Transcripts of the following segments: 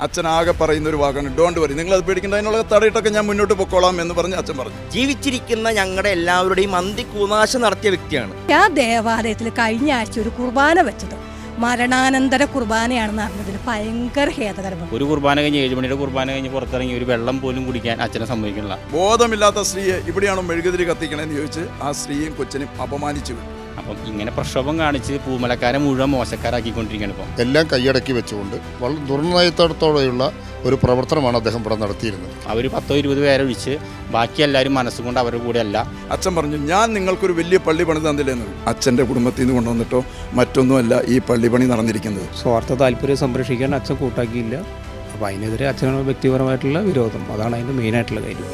അച്ഛൻ ആകെ പറയുന്ന ഒരു വാക്കാണ് ഡോണ്ട് വരി നിങ്ങൾ അത് പേടിക്കേണ്ട അതിനുള്ള തടയിട്ടൊക്കെ ഞാൻ മുന്നോട്ട് പൊക്കോളാം എന്ന് പറഞ്ഞ് അച്ഛൻ പറഞ്ഞു ജീവിച്ചിരിക്കുന്ന ഞങ്ങളുടെ എല്ലാവരുടെയും അന്തികൂനാശം നടത്തിയ വ്യക്തിയാണ് ആ ദേവാലയത്തിൽ കഴിഞ്ഞ ആഴ്ച ഒരു കുർബാന വെച്ചത് മരണാനന്തര കുർബാനയാണെന്ന് അറിഞ്ഞതിൽ ഭയങ്കര ഖേദകരമാണ് ഒരു കുർബാന കഴിഞ്ഞ് ഏഴ് മണിയുടെ കുർബാന കഴിഞ്ഞ് പുറത്തിറങ്ങി ഒരു വെള്ളം പോലും കുടിക്കാൻ അച്ഛനെ സമ്മതിക്കണില്ല ബോധമില്ലാത്ത സ്ത്രീയെ ഇവിടെയാണോ മെഴുകുതിരി കത്തിക്കണേന്ന് ചോദിച്ച് ആ സ്ത്രീയും കൊച്ചിനും അപമാനിച്ചു വിട്ടു അപ്പം ഇങ്ങനെ പ്രക്ഷോഭം കാണിച്ച് പൂമലക്കാരെ മുഴുവൻ മോശക്കാരാക്കിക്കൊണ്ടിരിക്കുകയാണ് ഇപ്പം എല്ലാം കൈയടക്കി വെച്ചുകൊണ്ട് വളരെ ദുർനയത്തോടെയുള്ള ഒരു പ്രവർത്തനമാണ് അദ്ദേഹം ഇവിടെ നടത്തിയിരുന്നത് അവർ പത്തോ ഇരുപത് പേരൊഴിച്ച് ബാക്കി എല്ലാവരും മനസ്സുകൊണ്ട് അവരുടെ കൂടെ അല്ല അച്ഛൻ പറഞ്ഞു ഞാൻ നിങ്ങൾക്കൊരു വലിയ പള്ളി പണി തന്നില്ലെന്ന് അച്ഛൻ്റെ കുടുംബത്തിൽ നിന്ന് കൊണ്ടുവന്നിട്ടോ മറ്റൊന്നുമല്ല ഈ പള്ളി പണി നടന്നിരിക്കുന്നത് സ്വാർത്ഥ താല്പര്യം സംരക്ഷിക്കാൻ അച്ഛൻ കൂട്ടാക്കിയില്ല അപ്പോൾ അതിനെതിരെ അച്ഛനുള്ള വ്യക്തിപരമായിട്ടുള്ള വിരോധം അതാണ് അതിൻ്റെ മെയിനായിട്ടുള്ള കാര്യം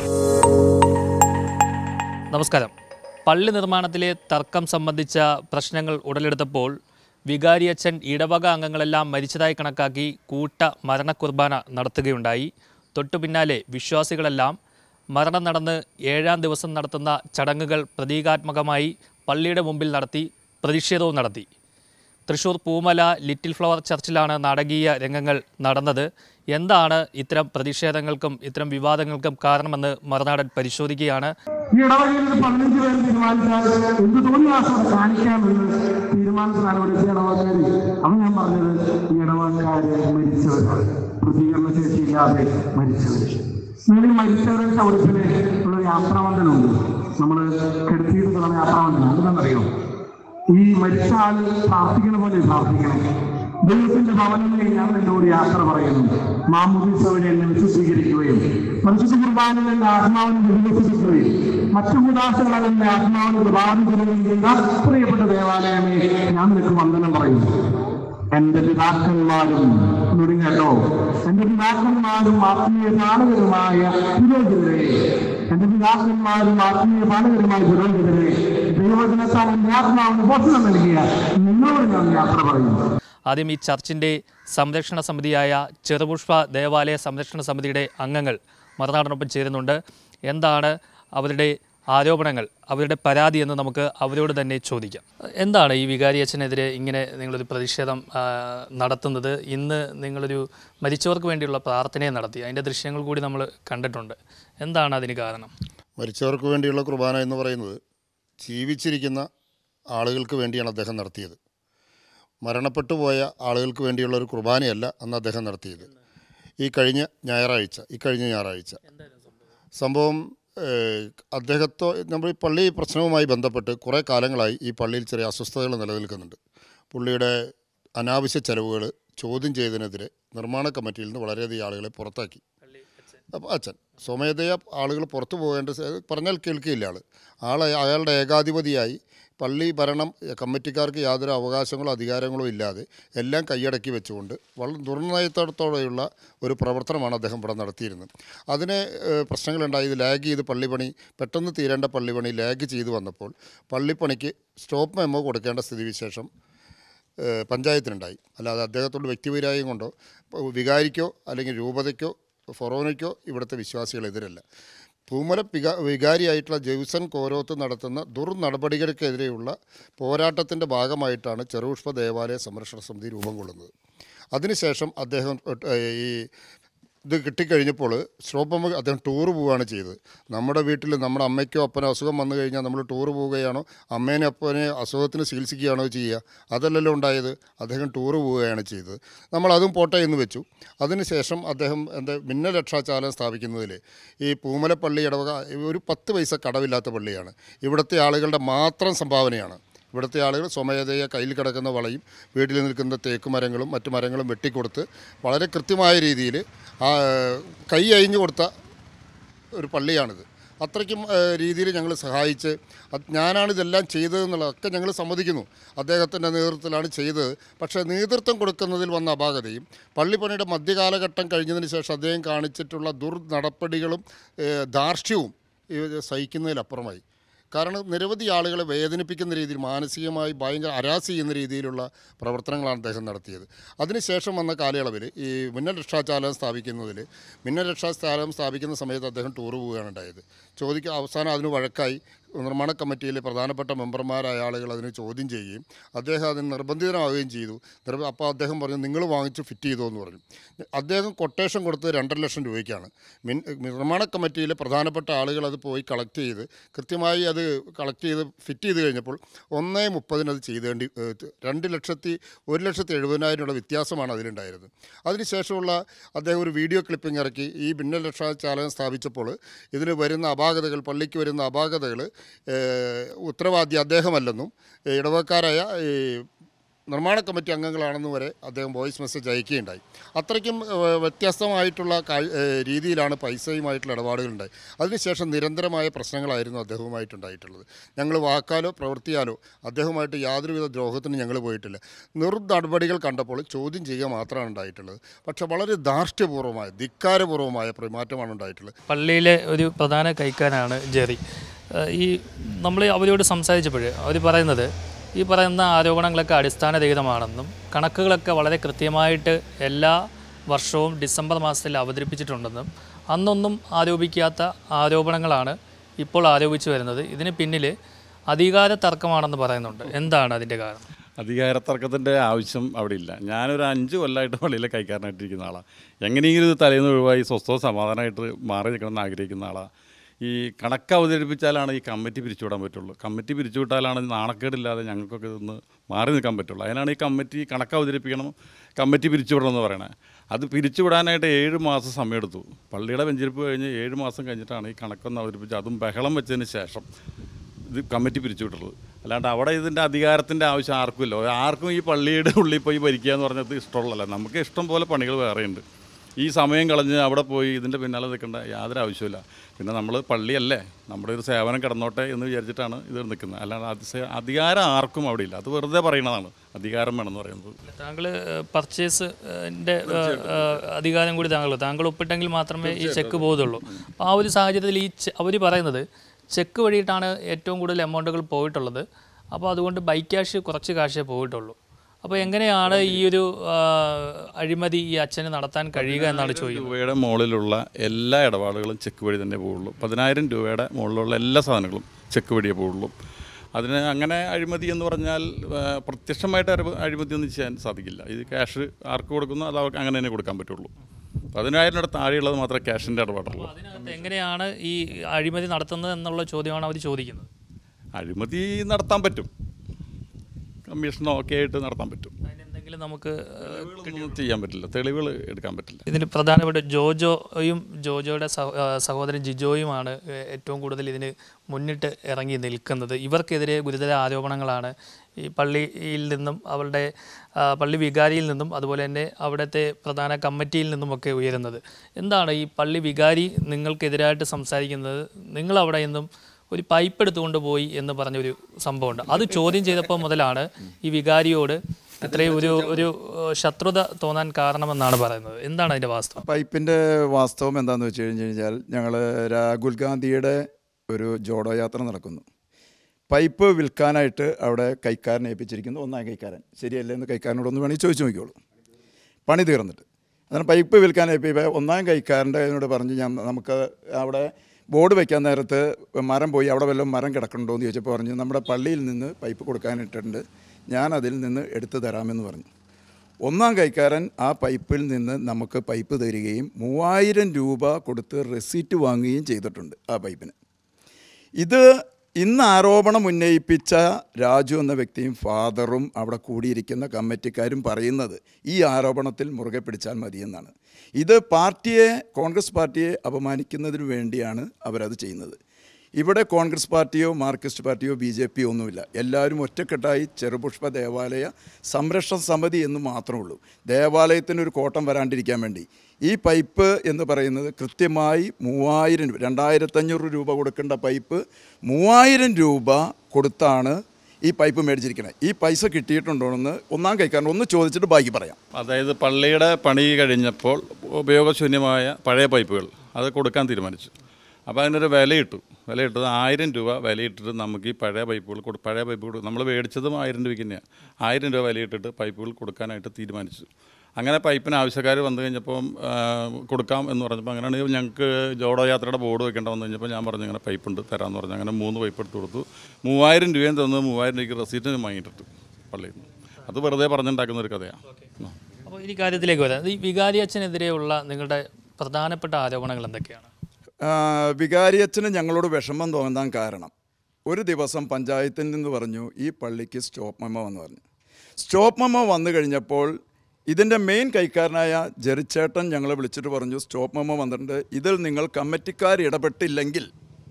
നമസ്കാരം പള്ളി നിർമ്മാണത്തിലെ തർക്കം സംബന്ധിച്ച പ്രശ്നങ്ങൾ ഉടലെടുത്തപ്പോൾ വികാരിയച്ഛൻ ഇടവക അംഗങ്ങളെല്ലാം മരിച്ചതായി കണക്കാക്കി കൂട്ട മരണക്കുർബാന നടത്തുകയുണ്ടായി തൊട്ടു പിന്നാലെ വിശ്വാസികളെല്ലാം മരണം നടന്ന് ഏഴാം ദിവസം നടത്തുന്ന ചടങ്ങുകൾ പ്രതീകാത്മകമായി പള്ളിയുടെ മുമ്പിൽ നടത്തി പ്രതിഷേധവും നടത്തി തൃശൂർ പൂമല ലിറ്റിൽ ഫ്ലവർ ചർച്ചിലാണ് നാടകീയ രംഗങ്ങൾ നടന്നത് എന്താണ് ഇത്തരം പ്രതിഷേധങ്ങൾക്കും ഇത്തരം വിവാദങ്ങൾക്കും കാരണമെന്ന് മറുനാടൻ പരിശോധിക്കുകയാണ് ഈ ഇടവകയിൽ നിന്ന് പതിനഞ്ച് പേര് തീരുമാനിച്ചാൽ എന്ത് തോന്നിയാസം കാണിക്കാമെന്ന് തീരുമാനത്തിലാണ് ഇവിടെ ഇടവക്കാർ അവൻ ഞാൻ പറഞ്ഞത് ഈ ഇടവക്കാര് മരിച്ചവരാണ് പ്രതികരണ ശേഷിയില്ലാതെ മരിച്ചവർ ഇങ്ങനെ മരിച്ചവരുടെ ചവിടത്തിന് ഉള്ള യാത്രാവന്തനുണ്ട് നമ്മൾ കെടുത്തിയിട്ട് കിടന്ന യാത്രാവന്തനം എന്താണെന്നറിയോ ഈ മരിച്ച ആൾ പ്രാർത്ഥിക്കുന്ന പോലെ പ്രാർത്ഥിക്കണം ദൈവത്തിന്റെ ഭവനത്തിൽ ഞാൻ എന്നോട് യാത്ര പറയുന്നു മാമുദീസ വഴി എന്നെ വിശ്വസീകരിക്കുകയും പരിശുദ്ധ കുർബാനിൽ എന്റെ ആത്മാവിനെ വികസിപ്പിക്കുകയും മറ്റു കുദാശകളെ എന്റെ ആത്മാവിന് പ്രഭാവിക്കുകയും ചെയ്യുന്ന പ്രിയപ്പെട്ട ദേവാലയമേ ഞാൻ നിനക്ക് വന്ദനം പറയുന്നു എന്റെ പിതാക്കന്മാരും നുടി കേട്ടോ എന്റെ പിതാക്കന്മാരും ആത്മീയ പാലകരുമായ പുരോഹിതരെ എന്റെ പിതാക്കന്മാരും ആത്മീയ പാലകരുമായ പുരോഹിതരെ ദൈവജനത്താൽ എന്റെ ആത്മാവിന് പോഷണം നൽകിയ നിങ്ങളോട് ഞാൻ യാത്ര പറയുന്നു ആദ്യം ഈ ചർച്ചിൻ്റെ സംരക്ഷണ സമിതിയായ ചെറുപുഷ്പ ദേവാലയ സംരക്ഷണ സമിതിയുടെ അംഗങ്ങൾ മറുനാടിനൊപ്പം ചേരുന്നുണ്ട് എന്താണ് അവരുടെ ആരോപണങ്ങൾ അവരുടെ പരാതി എന്ന് നമുക്ക് അവരോട് തന്നെ ചോദിക്കാം എന്താണ് ഈ വികാരി അച്ഛനെതിരെ ഇങ്ങനെ നിങ്ങളൊരു പ്രതിഷേധം ആ, നടത്തുന്നത് ഇന്ന് നിങ്ങളൊരു മരിച്ചവർക്ക് വേണ്ടിയുള്ള പ്രാർത്ഥനയെ നടത്തി അതിൻ്റെ ദൃശ്യങ്ങൾ കൂടി നമ്മൾ കണ്ടിട്ടുണ്ട് എന്താണ് അതിന് കാരണം മരിച്ചവർക്ക് വേണ്ടിയുള്ള കുർബാന എന്ന് പറയുന്നത് ജീവിച്ചിരിക്കുന്ന ആളുകൾക്ക് വേണ്ടിയാണ് അദ്ദേഹം നടത്തിയത് മരണപ്പെട്ടു പോയ ആളുകൾക്ക് വേണ്ടിയുള്ള ഒരു കുർബാനയല്ല അന്ന് അദ്ദേഹം നടത്തിയത് ഈ കഴിഞ്ഞ ഞായറാഴ്ച ഈ കഴിഞ്ഞ ഞായറാഴ്ച സംഭവം ഏഹ്, അദ്ദേഹത്തോ നമ്മൾ ഈ പള്ളി പ്രശ്നവുമായി ബന്ധപ്പെട്ട് കുറേ കാലങ്ങളായി ഈ പള്ളിയിൽ ചെറിയ അസ്വസ്ഥതകൾ നിലനിൽക്കുന്നുണ്ട് പുള്ളിയുടെ അനാവശ്യ ചെലവുകൾ ചോദ്യം ചെയ്തതിനെതിരെ നിർമ്മാണ കമ്മിറ്റിയിൽ നിന്ന് വളരെയധികം ആളുകളെ പുറത്താക്കി അപ്പോൾ അച്ഛൻ സ്വമേധയാ ആളുകൾ പുറത്തു പോകേണ്ട സ- പറഞ്ഞാൽ കേൾക്കുകയില്ല ആൾ ആൾ അയാളുടെ ഏകാധിപതിയായി പള്ളി ഭരണം കമ്മിറ്റിക്കാർക്ക് യാതൊരു അവകാശങ്ങളോ അധികാരങ്ങളോ ഇല്ലാതെ എല്ലാം കൈയടക്കി വെച്ചുകൊണ്ട് വളരെ ദുർനയത്തോടെയുള്ള ഒരു പ്രവർത്തനമാണ് അദ്ദേഹം ഇവിടെ നടത്തിയിരുന്നത് അതിന് ഏഹ്, പ്രശ്നങ്ങളുണ്ടായത് ലാഗ് ചെയ്ത് പള്ളിപ്പണി പെട്ടെന്ന് തീരേണ്ട പള്ളിപ്പണി ലാഗ് ചെയ്ത് വന്നപ്പോൾ പള്ളിപ്പണിക്ക് സ്റ്റോപ്പ് മെമ്മോ കൊടുക്കേണ്ട സ്ഥിതിവിശേഷം ഏഹ്, പഞ്ചായത്തിനുണ്ടായി അല്ലാതെ അദ്ദേഹത്തോട് വ്യക്തിവൈരാഗ്യം കൊണ്ടോ ഇപ്പോൾ വികാരിക്കോ അല്ലെങ്കിൽ രൂപതയ്ക്കോ ഫൊറോനയ്ക്കോ ഇവിടുത്തെ വിശ്വാസികളെതിരല്ല പൂമല വിക വികാരിയായിട്ടുള്ള ജെയ്സൺ കോരോത്ത് നടത്തുന്ന ദുർനടപടികൾക്കെതിരെയുള്ള പോരാട്ടത്തിൻ്റെ ഭാഗമായിട്ടാണ് ചെറുപുഷ്പ ദേവാലയ സംരക്ഷണ സമിതി രൂപം കൊള്ളുന്നത് അതിനുശേഷം അദ്ദേഹം ഏഹ്, ഈ ഇത് കിട്ടിക്കഴിഞ്ഞപ്പോൾ സ്റ്റോപ്പ് അദ്ദേഹം ടൂർ പോവുകയാണ് ചെയ്തത് നമ്മുടെ വീട്ടിൽ നമ്മുടെ അമ്മയ്ക്കോ അപ്പനോ അസുഖം വന്നു കഴിഞ്ഞാൽ നമ്മൾ ടൂർ പോവുകയാണോ അമ്മേനെ അപ്പനെ അസുഖത്തിന് ചികിത്സിക്കുകയാണോ ചെയ്യുക അതല്ലല്ലോ ഉണ്ടായത് അദ്ദേഹം ടൂർ പോവുകയാണ് ചെയ്തത് നമ്മൾ അതും പോട്ടെ എന്ന് വെച്ചു അതിനുശേഷം അദ്ദേഹം എന്താ ഭിന്നരക്ഷാചാലം സ്ഥാപിക്കുന്നതിൽ ഈ പൂമലപ്പള്ളി ഇടവക ഒരു പത്ത് പൈസ കടവില്ലാത്ത പള്ളിയാണ് ഇവിടുത്തെ ആളുകളുടെ മാത്രം സംഭാവനയാണ് ഇവിടുത്തെ ആളുകൾ സ്വമേധയ കയ്യിൽ കിടക്കുന്ന വളയും വീട്ടിൽ നിൽക്കുന്ന തേക്ക് മരങ്ങളും മറ്റു മരങ്ങളും വെട്ടിക്കൊടുത്ത് വളരെ കൃത്യമായ രീതിയിൽ ആ കൈ അഴിഞ്ഞു കൊടുത്ത ഒരു പള്ളിയാണിത് അത്രയ്ക്കും രീതിയിൽ ഞങ്ങൾ സഹായിച്ച് അത് ഞാനാണ് ഇതെല്ലാം ചെയ്തതെന്നുള്ളതൊക്കെ ഞങ്ങൾ സമ്മതിക്കുന്നു അദ്ദേഹത്തിൻ്റെ നേതൃത്വത്തിലാണ് ചെയ്തത് പക്ഷേ നേതൃത്വം കൊടുക്കുന്നതിൽ വന്ന അപാകതയും പള്ളിപ്പണിയുടെ മധ്യകാലഘട്ടം കഴിഞ്ഞതിന് ശേഷം അദ്ദേഹം കാണിച്ചിട്ടുള്ള ദുർനടപടികളും ഏഹ്, ധാർഷ്ട്യവും ഇത് സഹിക്കുന്നതിലപ്പുറമായി കാരണം നിരവധി ആളുകളെ വേദനിപ്പിക്കുന്ന രീതിയിൽ മാനസികമായി ഭയങ്കര അരാസ് ചെയ്യുന്ന രീതിയിലുള്ള പ്രവർത്തനങ്ങളാണ് അദ്ദേഹം നടത്തിയത് അതിനുശേഷം വന്ന കാലയളവിൽ ഈ മിന്നൽ രക്ഷാചാലകം സ്ഥാപിക്കുന്നതിൽ മിന്നൽ രക്ഷാചാലകം സ്ഥാപിക്കുന്ന സമയത്ത് അദ്ദേഹം ടൂർ പോവുകയാണ് ഉണ്ടായത് ചോദിക്കുക അവസാനം അതിന് വഴക്കായി നിർമ്മാണ കമ്മിറ്റിയിലെ പ്രധാനപ്പെട്ട മെമ്പർമാരായ ആളുകൾ അതിനെ ചോദ്യം ചെയ്യുകയും അദ്ദേഹം അതിന് നിർബന്ധിതനാവുകയും ചെയ്തു നിർബ- അപ്പോൾ അദ്ദേഹം പറഞ്ഞു നിങ്ങൾ വാങ്ങിച്ച് ഫിറ്റ് ചെയ്തോ എന്ന് പറഞ്ഞു അദ്ദേഹം കൊട്ടേഷൻ കൊടുത്തത് രണ്ടര ലക്ഷം രൂപയ്ക്കാണ് മിൻ നിർമ്മാണ കമ്മിറ്റിയിലെ പ്രധാനപ്പെട്ട ആളുകൾ അത് പോയി കളക്ട് ചെയ്ത് കൃത്യമായി അത് കളക്ട് ചെയ്ത് ഫിറ്റ് ചെയ്ത് കഴിഞ്ഞപ്പോൾ ഒന്നേ മുപ്പതിന് അത് ചെയ്തേണ്ടി ഏഹ്, രണ്ട് ലക്ഷത്തി ഒരു ലക്ഷത്തി എഴുപതിനായിരം രൂപ വ്യത്യാസമാണ് അതിലുണ്ടായിരുന്നത് അതിനുശേഷമുള്ള അദ്ദേഹം ഒരു വീഡിയോ ക്ലിപ്പിംഗ് ഇറക്കി ഈ ഭിന്നലക്ഷാചാലകം സ്ഥാപിച്ചപ്പോൾ ഇതിന് വരുന്ന അപാകതകൾ പള്ളിക്ക് വരുന്ന അപാകതകൾ ഏഹ്, ഉത്തരവാദി അദ്ദേഹമല്ലെന്നും ഏഹ്, ഇടവക്കാരായ ഈ നിർമ്മാണ കമ്മിറ്റി അംഗങ്ങളാണെന്ന് വരെ അദ്ദേഹം വോയിസ് മെസ്സേജ് അയക്കുകയുണ്ടായി അത്രയ്ക്കും ഏഹ്, വ്യത്യസ്തമായിട്ടുള്ള കാഴ്- ഏഹ്, രീതിയിലാണ് പൈസയുമായിട്ടുള്ള ഇടപാടുകളുണ്ടായി അതിനുശേഷം നിരന്തരമായ പ്രശ്നങ്ങളായിരുന്നു അദ്ദേഹവുമായിട്ടുണ്ടായിട്ടുള്ളത് ഞങ്ങൾ വാക്കാലോ പ്രവൃത്തിയാലോ അദ്ദേഹവുമായിട്ട് യാതൊരുവിധ ദ്രോഹത്തിനും ഞങ്ങൾ പോയിട്ടില്ല നിർ നടപടികൾ കണ്ടപ്പോൾ ചോദ്യം ചെയ്യുക മാത്രമാണ് ഉണ്ടായിട്ടുള്ളത് പക്ഷേ വളരെ ധാർഷ്ട്യപൂർവ്വമായ ധിക്കാരപൂർവ്വമായ പെരുമാറ്റമാണ് ഉണ്ടായിട്ടുള്ളത് പള്ളിയിലെ ഒരു പ്രധാന കൈക്കാരാണ് ജെറി ഏഹ് ഈ നമ്മൾ അവരോട് സംസാരിച്ചപ്പോൾ അവർ പറയുന്നത് ഈ പറയുന്ന ആരോപണങ്ങളൊക്കെ അടിസ്ഥാനരഹിതമാണെന്നും കണക്കുകളൊക്കെ വളരെ കൃത്യമായിട്ട് എല്ലാ വർഷവും ഡിസംബർ മാസത്തിൽ അവതരിപ്പിച്ചിട്ടുണ്ടെന്നും അന്നൊന്നും ആരോപിക്കാത്ത ആരോപണങ്ങളാണ് ഇപ്പോൾ ആരോപിച്ചു വരുന്നത് ഇതിന് പിന്നിൽ അധികാര തർക്കമാണെന്ന് പറയുന്നുണ്ട് എന്താണ് അതിൻ്റെ കാരണം അധികാരത്തർക്കത്തിൻ്റെ ആവശ്യം അവിടെ ഇല്ല ഞാനൊരു അഞ്ച് കൊല്ലമായിട്ട് പള്ളിയിലെ കൈക്കാരനായിട്ടിരിക്കുന്ന ആളാണ് എങ്ങനെയെങ്കിലും ഇത് തലേന്ന് ഒഴിവായി സ്വസ്ഥവും സമാധാനമായിട്ട് മാറി നിൽക്കണമെന്ന് ആഗ്രഹിക്കുന്ന ആളാണ് ഈ കണക്ക് അവതരിപ്പിച്ചാലാണ് ഈ കമ്മിറ്റി പിരിച്ചുവിടാൻ പറ്റുള്ളൂ കമ്മിറ്റി പിരിച്ചുവിട്ടാലാണ് നാണക്കേടില്ലാതെ ഞങ്ങൾക്കൊക്കെ ഇതൊന്ന് മാറി നിൽക്കാൻ പറ്റുള്ളൂ അതിനാണ് ഈ കമ്മിറ്റി കണക്ക് അവതരിപ്പിക്കണം കമ്മിറ്റി പിരിച്ചുവിടണം എന്ന് പറയണത് അത് പിരിച്ചുവിടാനായിട്ട് ഏഴ് മാസം സമയമെടുത്തു പള്ളിയുടെ വെഞ്ചിരിപ്പ് കഴിഞ്ഞ് ഏഴ് മാസം കഴിഞ്ഞിട്ടാണ് ഈ കണക്കൊന്ന് അവതരിപ്പിച്ച് അതും ബഹളം വെച്ചതിന് ശേഷം ഇത് കമ്മിറ്റി പിരിച്ചുവിട്ടുള്ളത് അല്ലാണ്ട് അവിടെ ഇതിൻ്റെ അധികാരത്തിൻ്റെ ആവശ്യം ആർക്കുമില്ല ആർക്കും ഈ പള്ളിയുടെ ഉള്ളിൽ പോയി ഭരിക്കുക എന്ന് പറഞ്ഞത് ഇഷ്ടമുള്ളതല്ല നമുക്ക് ഇഷ്ടം പോലെ പണികൾ വേറെയുണ്ട് ഈ സമയം കളഞ്ഞ് അവിടെ പോയി ഇതിൻ്റെ പിന്നാലെ നിൽക്കേണ്ട യാതൊരു ആവശ്യമില്ല പിന്നെ നമ്മൾ പള്ളിയല്ലേ നമ്മുടെ ഒരു സേവനം കിടന്നോട്ടെ എന്ന് വിചാരിച്ചിട്ടാണ് ഇത് നിൽക്കുന്നത് അല്ലാണ്ട് അത് അധികാരം ആർക്കും അവിടെ ഇല്ല അത് വെറുതെ പറയുന്നതാണ് അധികാരം വേണമെന്ന് പറയുന്നത് താങ്കൾ പർച്ചേസിൻ്റെ അധികാരം കൂടി താങ്കൾ താങ്കൾ ഒപ്പിട്ടെങ്കിൽ മാത്രമേ ഈ ചെക്ക് പോകുന്നുള്ളൂ അപ്പോൾ ആ ഒരു സാഹചര്യത്തിൽ ഈ അവർ പറയുന്നത് ചെക്ക് വഴിയിട്ടാണ് ഏറ്റവും കൂടുതൽ എമൗണ്ടുകൾ പോയിട്ടുള്ളത് അപ്പോൾ അതുകൊണ്ട് ബൈ ക്യാഷ് കുറച്ച് കാശേ പോയിട്ടുള്ളൂ അപ്പോൾ എങ്ങനെയാണ് ഈ ഒരു ആ, അഴിമതി ഈ അച്ഛന് നടത്താൻ കഴിയുക എന്നാണ് ചോദിക്കുന്നത് രൂപയുടെ മുകളിലുള്ള എല്ലാ ഇടപാടുകളും ചെക്ക് വഴി തന്നെ പോവുള്ളൂ പതിനായിരം രൂപയുടെ മുകളിലുള്ള എല്ലാ സാധനങ്ങളും ചെക്ക് വഴിയേ പോവുള്ളൂ അതിന് അങ്ങനെ അഴിമതി എന്ന് പറഞ്ഞാൽ ആ, പ്രത്യക്ഷമായിട്ട് അഴിമ- അഴിമതി ഒന്നും ചെയ്യാൻ സാധിക്കില്ല ഇത് ക്യാഷ് ആർക്ക് കൊടുക്കുന്നു അത് അവർക്ക് അങ്ങനെ തന്നെ കൊടുക്കാൻ പറ്റുള്ളൂ പതിനായിരം താഴെയുള്ളത് മാത്രമേ ക്യാഷിൻ്റെ ഇടപാടുള്ളൂ അതിനകത്ത് എങ്ങനെയാണ് ഈ അഴിമതി നടത്തുന്നത് എന്നുള്ള ചോദ്യമാണ് അവർ ചോദിക്കുന്നത് അഴിമതി നടത്താൻ പറ്റും കമ്മീഷനോ ഒക്കെ ആയിട്ട് നടത്താൻ പറ്റും അതിനെന്തെങ്കിലും നമുക്ക് ആ, തെളിവുകളൊന്നും ചെയ്യാൻ പറ്റില്ല തെളിവുകൾ എടുക്കാൻ പറ്റില്ല ഇതിന് പ്രധാനപ്പെട്ട ജോജോയും ജോജോയുടെ സഹ- ആ, സഹോദരൻ ജിജോയുമാണ് ഏ- ഏറ്റവും കൂടുതൽ ഇതിന് മുന്നിട്ട് ഇറങ്ങി നിൽക്കുന്നത് ഇവർക്കെതിരെ ഗുരുതര ആരോപണങ്ങളാണ് ഈ പള്ളിയിൽ നിന്നും അവരുടെ ആ, പള്ളി വികാരിയിൽ നിന്നും അതുപോലെ തന്നെ അവിടുത്തെ പ്രധാന കമ്മിറ്റിയിൽ നിന്നുമൊക്കെ ഉയരുന്നത് എന്താണ് ഈ പള്ളി വികാരി നിങ്ങൾക്കെതിരായിട്ട് സംസാരിക്കുന്നത് നിങ്ങൾ അവിടെ നിന്നും ഒരു പൈപ്പ് എടുത്തുകൊണ്ട് പോയി എന്ന് പറഞ്ഞൊരു സംഭവമുണ്ട് അത് ചോദ്യം ചെയ്തപ്പോൾ മുതലാണ് ഈ വികാരിയോട് ഇത്രയും ഒരു ഒരു ഏഹ്, ശത്രുത തോന്നാൻ കാരണമെന്നാണ് പറയുന്നത് എന്താണ് അതിൻ്റെ വാസ്തവം പൈപ്പിൻ്റെ വാസ്തവം എന്താണെന്ന് വെച്ച് കഴിഞ്ഞ് കഴിഞ്ഞാൽ ഞങ്ങൾ രാഹുൽ ഗാന്ധിയുടെ ഒരു ജോഡോ യാത്ര നടക്കുന്നു പൈപ്പ് വിൽക്കാനായിട്ട് അവിടെ കൈക്കാരനെ ഏൽപ്പിച്ചിരിക്കുന്നു ഒന്നാം കൈക്കാരൻ ശരിയല്ലേ എന്ന് കൈക്കാരനോട് ഒന്ന് വേണമെങ്കിൽ ചോദിച്ചു നോക്കിക്കോളൂ പണി തീർന്നിട്ട് അതാണ് പൈപ്പ് വിൽക്കാൻ ഏൽപ്പിപ്പോൾ ഒന്നാം കൈക്കാരൻ്റെ അതിനോട് പറഞ്ഞു ഞാൻ നമുക്ക് അവിടെ ബോർഡ് വെക്കാൻ നേരത്ത് മരം പോയി അവിടെ വല്ലതും മരം കിടക്കണ്ടോ എന്ന് ചോദിച്ചപ്പോൾ പറഞ്ഞു നമ്മുടെ പള്ളിയിൽ നിന്ന് പൈപ്പ് കൊടുക്കാനിട്ടുണ്ട് ഞാൻ അതിൽ നിന്ന് എടുത്തു തരാമെന്ന് പറഞ്ഞു ഒന്നാം കൈക്കാരൻ ആ പൈപ്പിൽ നിന്ന് നമുക്ക് പൈപ്പ് തരികയും മൂവായിരം രൂപ കൊടുത്ത് റെസീറ്റ് വാങ്ങുകയും ചെയ്തിട്ടുണ്ട് ആ പൈപ്പിന് ഇത് ഇന്ന് ആരോപണം ഉന്നയിപ്പിച്ച രാജു എന്ന വ്യക്തിയും ഫാദറും അവിടെ കൂടിയിരിക്കുന്ന കമ്മിറ്റിക്കാരും പറയുന്നത് ഈ ആരോപണത്തിൽ മുറുകെ പിടിച്ചാൽ മതിയെന്നാണ് ഇത് പാർട്ടിയെ കോൺഗ്രസ് പാർട്ടിയെ അപമാനിക്കുന്നതിന് വേണ്ടിയാണ് അവരത് ചെയ്യുന്നത് ഇവിടെ കോൺഗ്രസ് പാർട്ടിയോ മാർക്സിസ്റ്റ് പാർട്ടിയോ ബി ജെ പിയോ ഒന്നുമില്ല എല്ലാവരും ഒറ്റക്കെട്ടായി ചെറുപുഷ്പ ദേവാലയ സംരക്ഷണ സമിതി എന്ന് മാത്രമേ ഉള്ളൂ ദേവാലയത്തിന് ഒരു കോട്ടം വരാണ്ടിരിക്കാൻ വേണ്ടി ഈ പൈപ്പ് എന്ന് പറയുന്നത് കൃത്യമായി മൂവായിരം രൂപ രണ്ടായിരത്തഞ്ഞൂറ് രൂപ കൊടുക്കേണ്ട പൈപ്പ് മൂവായിരം രൂപ കൊടുത്താണ് ഈ പൈപ്പ് മേടിച്ചിരിക്കുന്നത് ഈ പൈസ കിട്ടിയിട്ടുണ്ടോ എന്ന് ഒന്നാം കൈക്കാരൻ ഒന്ന് ചോദിച്ചിട്ട് ബാക്കി പറയാം അതായത് പള്ളിയുടെ പണി കഴിഞ്ഞപ്പോൾ ഉപയോഗശൂന്യമായ പഴയ പൈപ്പുകൾ അത് കൊടുക്കാൻ തീരുമാനിച്ചു അപ്പോൾ അതിനൊരു വിലയിട്ടു വിലയിട്ടത് ആയിരം രൂപ വിലയിട്ടിട്ട് നമുക്ക് ഈ പഴയ പൈപ്പുകൾ കൊടു പഴയ പൈപ്പുകൾ നമ്മൾ മേടിച്ചതും ആയിരം രൂപയ്ക്ക് തന്നെയാണ് ആയിരം രൂപ വിലയിട്ടിട്ട് പൈപ്പുകൾ കൊടുക്കാനായിട്ട് തീരുമാനിച്ചു അങ്ങനെ പൈപ്പിന് ആവശ്യക്കാർ വന്നു കഴിഞ്ഞപ്പം ആ, കൊടുക്കാം എന്ന് പറഞ്ഞപ്പോൾ അങ്ങനെയാണെങ്കിൽ ഞങ്ങൾക്ക് ജോഡോ യാത്രയുടെ ബോർഡ് വെക്കേണ്ട വന്നു കഴിഞ്ഞപ്പോൾ ഞാൻ പറഞ്ഞു അങ്ങനെ പൈപ്പ് ഉണ്ട് തരാമെന്ന് പറഞ്ഞു അങ്ങനെ മൂന്ന് പൈപ്പ് എടുത്ത് കൊടുത്തു മൂവായിരം രൂപയും തന്ന് മൂവായിരം രൂപയ്ക്ക് റെസീറ്റ് വാങ്ങിയിട്ടുണ്ട് പള്ളിയിൽ നിന്ന് അത് വെറുതെ പറഞ്ഞുണ്ടാക്കുന്ന ഒരു കഥയാണ് ആ. അപ്പോൾ ഈ കാര്യത്തിലേക്ക് വരാം ഈ വികാരി അച്ഛനെതിരെയുള്ള നിങ്ങളുടെ പ്രധാനപ്പെട്ട ആരോപണങ്ങൾ എന്തൊക്കെയാണ് ആ, വികാരിയച്ഛന് ഞങ്ങളോട് വിഷമം തോന്നാൻ കാരണം ഒരു ദിവസം പഞ്ചായത്തിൽ നിന്ന് പറഞ്ഞു ഈ പള്ളിക്ക് സ്റ്റോപ്പ് മെമ്മോ എന്ന് പറഞ്ഞു സ്റ്റോപ്പ് മെമ്മോ വന്നു കഴിഞ്ഞപ്പോൾ ഇതിൻ്റെ മെയിൻ കൈക്കാരനായ ജെറിച്ചേട്ടൻ ഞങ്ങളെ വിളിച്ചിട്ട് പറഞ്ഞു സ്റ്റോപ്പ് മെമ്മോ വന്നിട്ടുണ്ട് ഇതിൽ നിങ്ങൾ കമ്മിറ്റിക്കാർ ഇടപെട്ടില്ലെങ്കിൽ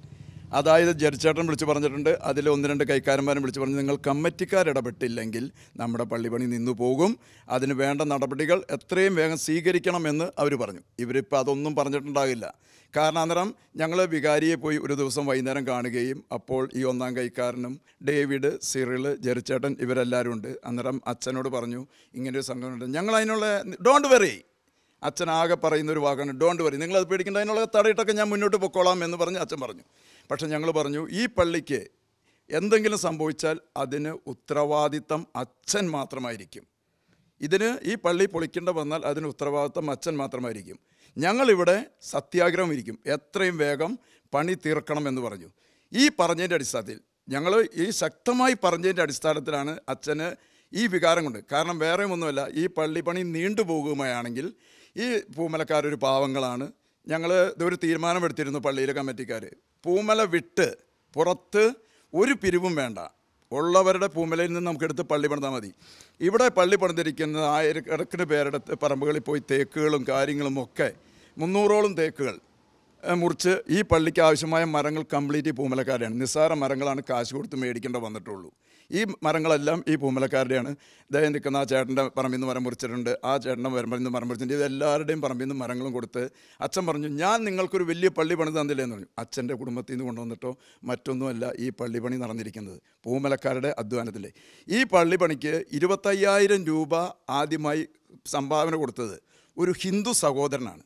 അതായത് ജെറിച്ചേട്ടൻ വിളിച്ച് പറഞ്ഞിട്ടുണ്ട് അതിൽ ഒന്ന് രണ്ട് കൈക്കാരന്മാരും വിളിച്ച് പറഞ്ഞു നിങ്ങൾ കമ്മിറ്റിക്കാർ ഇടപെട്ടില്ലെങ്കിൽ നമ്മുടെ പള്ളിപ്പണി നിന്നു പോകും അതിന് വേണ്ട നടപടികൾ എത്രയും വേഗം സ്വീകരിക്കണമെന്ന് അവർ പറഞ്ഞു ഇവരിപ്പോൾ അതൊന്നും പറഞ്ഞിട്ടുണ്ടാകില്ല കാരണം അന്നേരം ഞങ്ങൾ വികാരിയെ പോയി ഒരു ദിവസം വൈകുന്നേരം കാണുകയും അപ്പോൾ ഈ ഒന്നാം കൈക്കാരനും ഡേവിഡ് സിറിള് ജെറിച്ചേട്ടൻ ഇവരെല്ലാവരും ഉണ്ട് അന്നേരം അച്ഛനോട് പറഞ്ഞു ഇങ്ങനൊരു സംഘടന ഞങ്ങൾ അതിനുള്ള ഡോണ്ട് വെറി അച്ഛൻ ആകെ പറയുന്ന ഒരു വാക്കാണ് ഡോണ്ട് വരി നിങ്ങളത് പേടിക്കേണ്ട അതിനുള്ള തടയിട്ടൊക്കെ ഞാൻ മുന്നോട്ട് പൊക്കോളാം എന്ന് പറഞ്ഞ് അച്ഛൻ പറഞ്ഞു പക്ഷെ ഞങ്ങൾ പറഞ്ഞു ഈ പള്ളിക്ക് എന്തെങ്കിലും സംഭവിച്ചാൽ അതിന് ഉത്തരവാദിത്തം അച്ഛൻ മാത്രമായിരിക്കും ഇതിന് ഈ പള്ളി പൊളിക്കേണ്ട വന്നാൽ അതിന് ഉത്തരവാദിത്തം അച്ഛൻ മാത്രമായിരിക്കും ഞങ്ങളിവിടെ സത്യാഗ്രഹം ഇരിക്കും എത്രയും വേഗം പണി തീർക്കണമെന്ന് പറഞ്ഞു ഈ പറഞ്ഞതിൻ്റെ അടിസ്ഥാനത്തിൽ ഞങ്ങൾ ഈ ശക്തമായി പറഞ്ഞതിൻ്റെ അടിസ്ഥാനത്തിലാണ് അച്ഛന് ഈ വികാരം കൊണ്ട് കാരണം വേറെ ഒന്നുമല്ല ഈ പള്ളി പണി നീണ്ടുപോകുകയാണെങ്കിൽ ഈ പൂമലക്കാരൊരു പാവങ്ങളാണ് ഞങ്ങൾ ഇതൊരു തീരുമാനമെടുത്തിരുന്നു പള്ളിയിലെ കമ്മിറ്റിക്കാർ പൂമല വിട്ട് പുറത്ത് ഒരു പിരിവും വേണ്ട ഉള്ളവരുടെ പൂമലയിൽ നിന്ന് നമുക്കെടുത്ത് പള്ളി പണിതാൽ മതി ഇവിടെ പള്ളി പണിതിരിക്കുന്ന ആയിരക്കണക്കിന് പേരുടെ പറമ്പുകളിൽ പോയി തേക്കുകളും കാര്യങ്ങളും ഒക്കെ മുന്നൂറോളം തേക്കുകൾ ഏഹ്, മുറിച്ച് ഈ പള്ളിക്ക് ആവശ്യമായ മരങ്ങൾ കംപ്ലീറ്റ് ഈ പൂമലക്കാരുടെയാണ് നിസ്സാര മരങ്ങളാണ് കാശ് കൊടുത്ത് മേടിക്കേണ്ട വന്നിട്ടുള്ളൂ ഈ മരങ്ങളെല്ലാം ഈ പൂമലക്കാരുടെയാണ് ദയം നിൽക്കുന്ന ആ ചേട്ടൻ്റെ പറമ്പിൽ നിന്ന് മരം മുറിച്ചിട്ടുണ്ട് ആ ചേട്ടൻ്റെ പറമ്പിൽ നിന്ന് മരം മുറിച്ചിട്ടുണ്ട് ഇത് എല്ലാവരുടെയും പറമ്പിൽ നിന്ന് മരങ്ങളും കൊടുത്ത് അച്ഛൻ പറഞ്ഞു ഞാൻ നിങ്ങൾക്കൊരു വലിയ പള്ളി പണി തന്നില്ലേ എന്ന് പറഞ്ഞു അച്ഛൻ്റെ കുടുംബത്തിൽ നിന്ന് കൊണ്ടുവന്നിട്ടോ മറ്റൊന്നുമല്ല ഈ പള്ളി പണി നടന്നിരിക്കുന്നത് പൂമലക്കാരുടെ അധ്വാനത്തിലെ ഈ പള്ളി പണിക്ക് ഇരുപത്തയ്യായിരം രൂപ ആദ്യമായി സംഭാവന കൊടുത്തത് ഒരു ഹിന്ദു സഹോദരനാണ്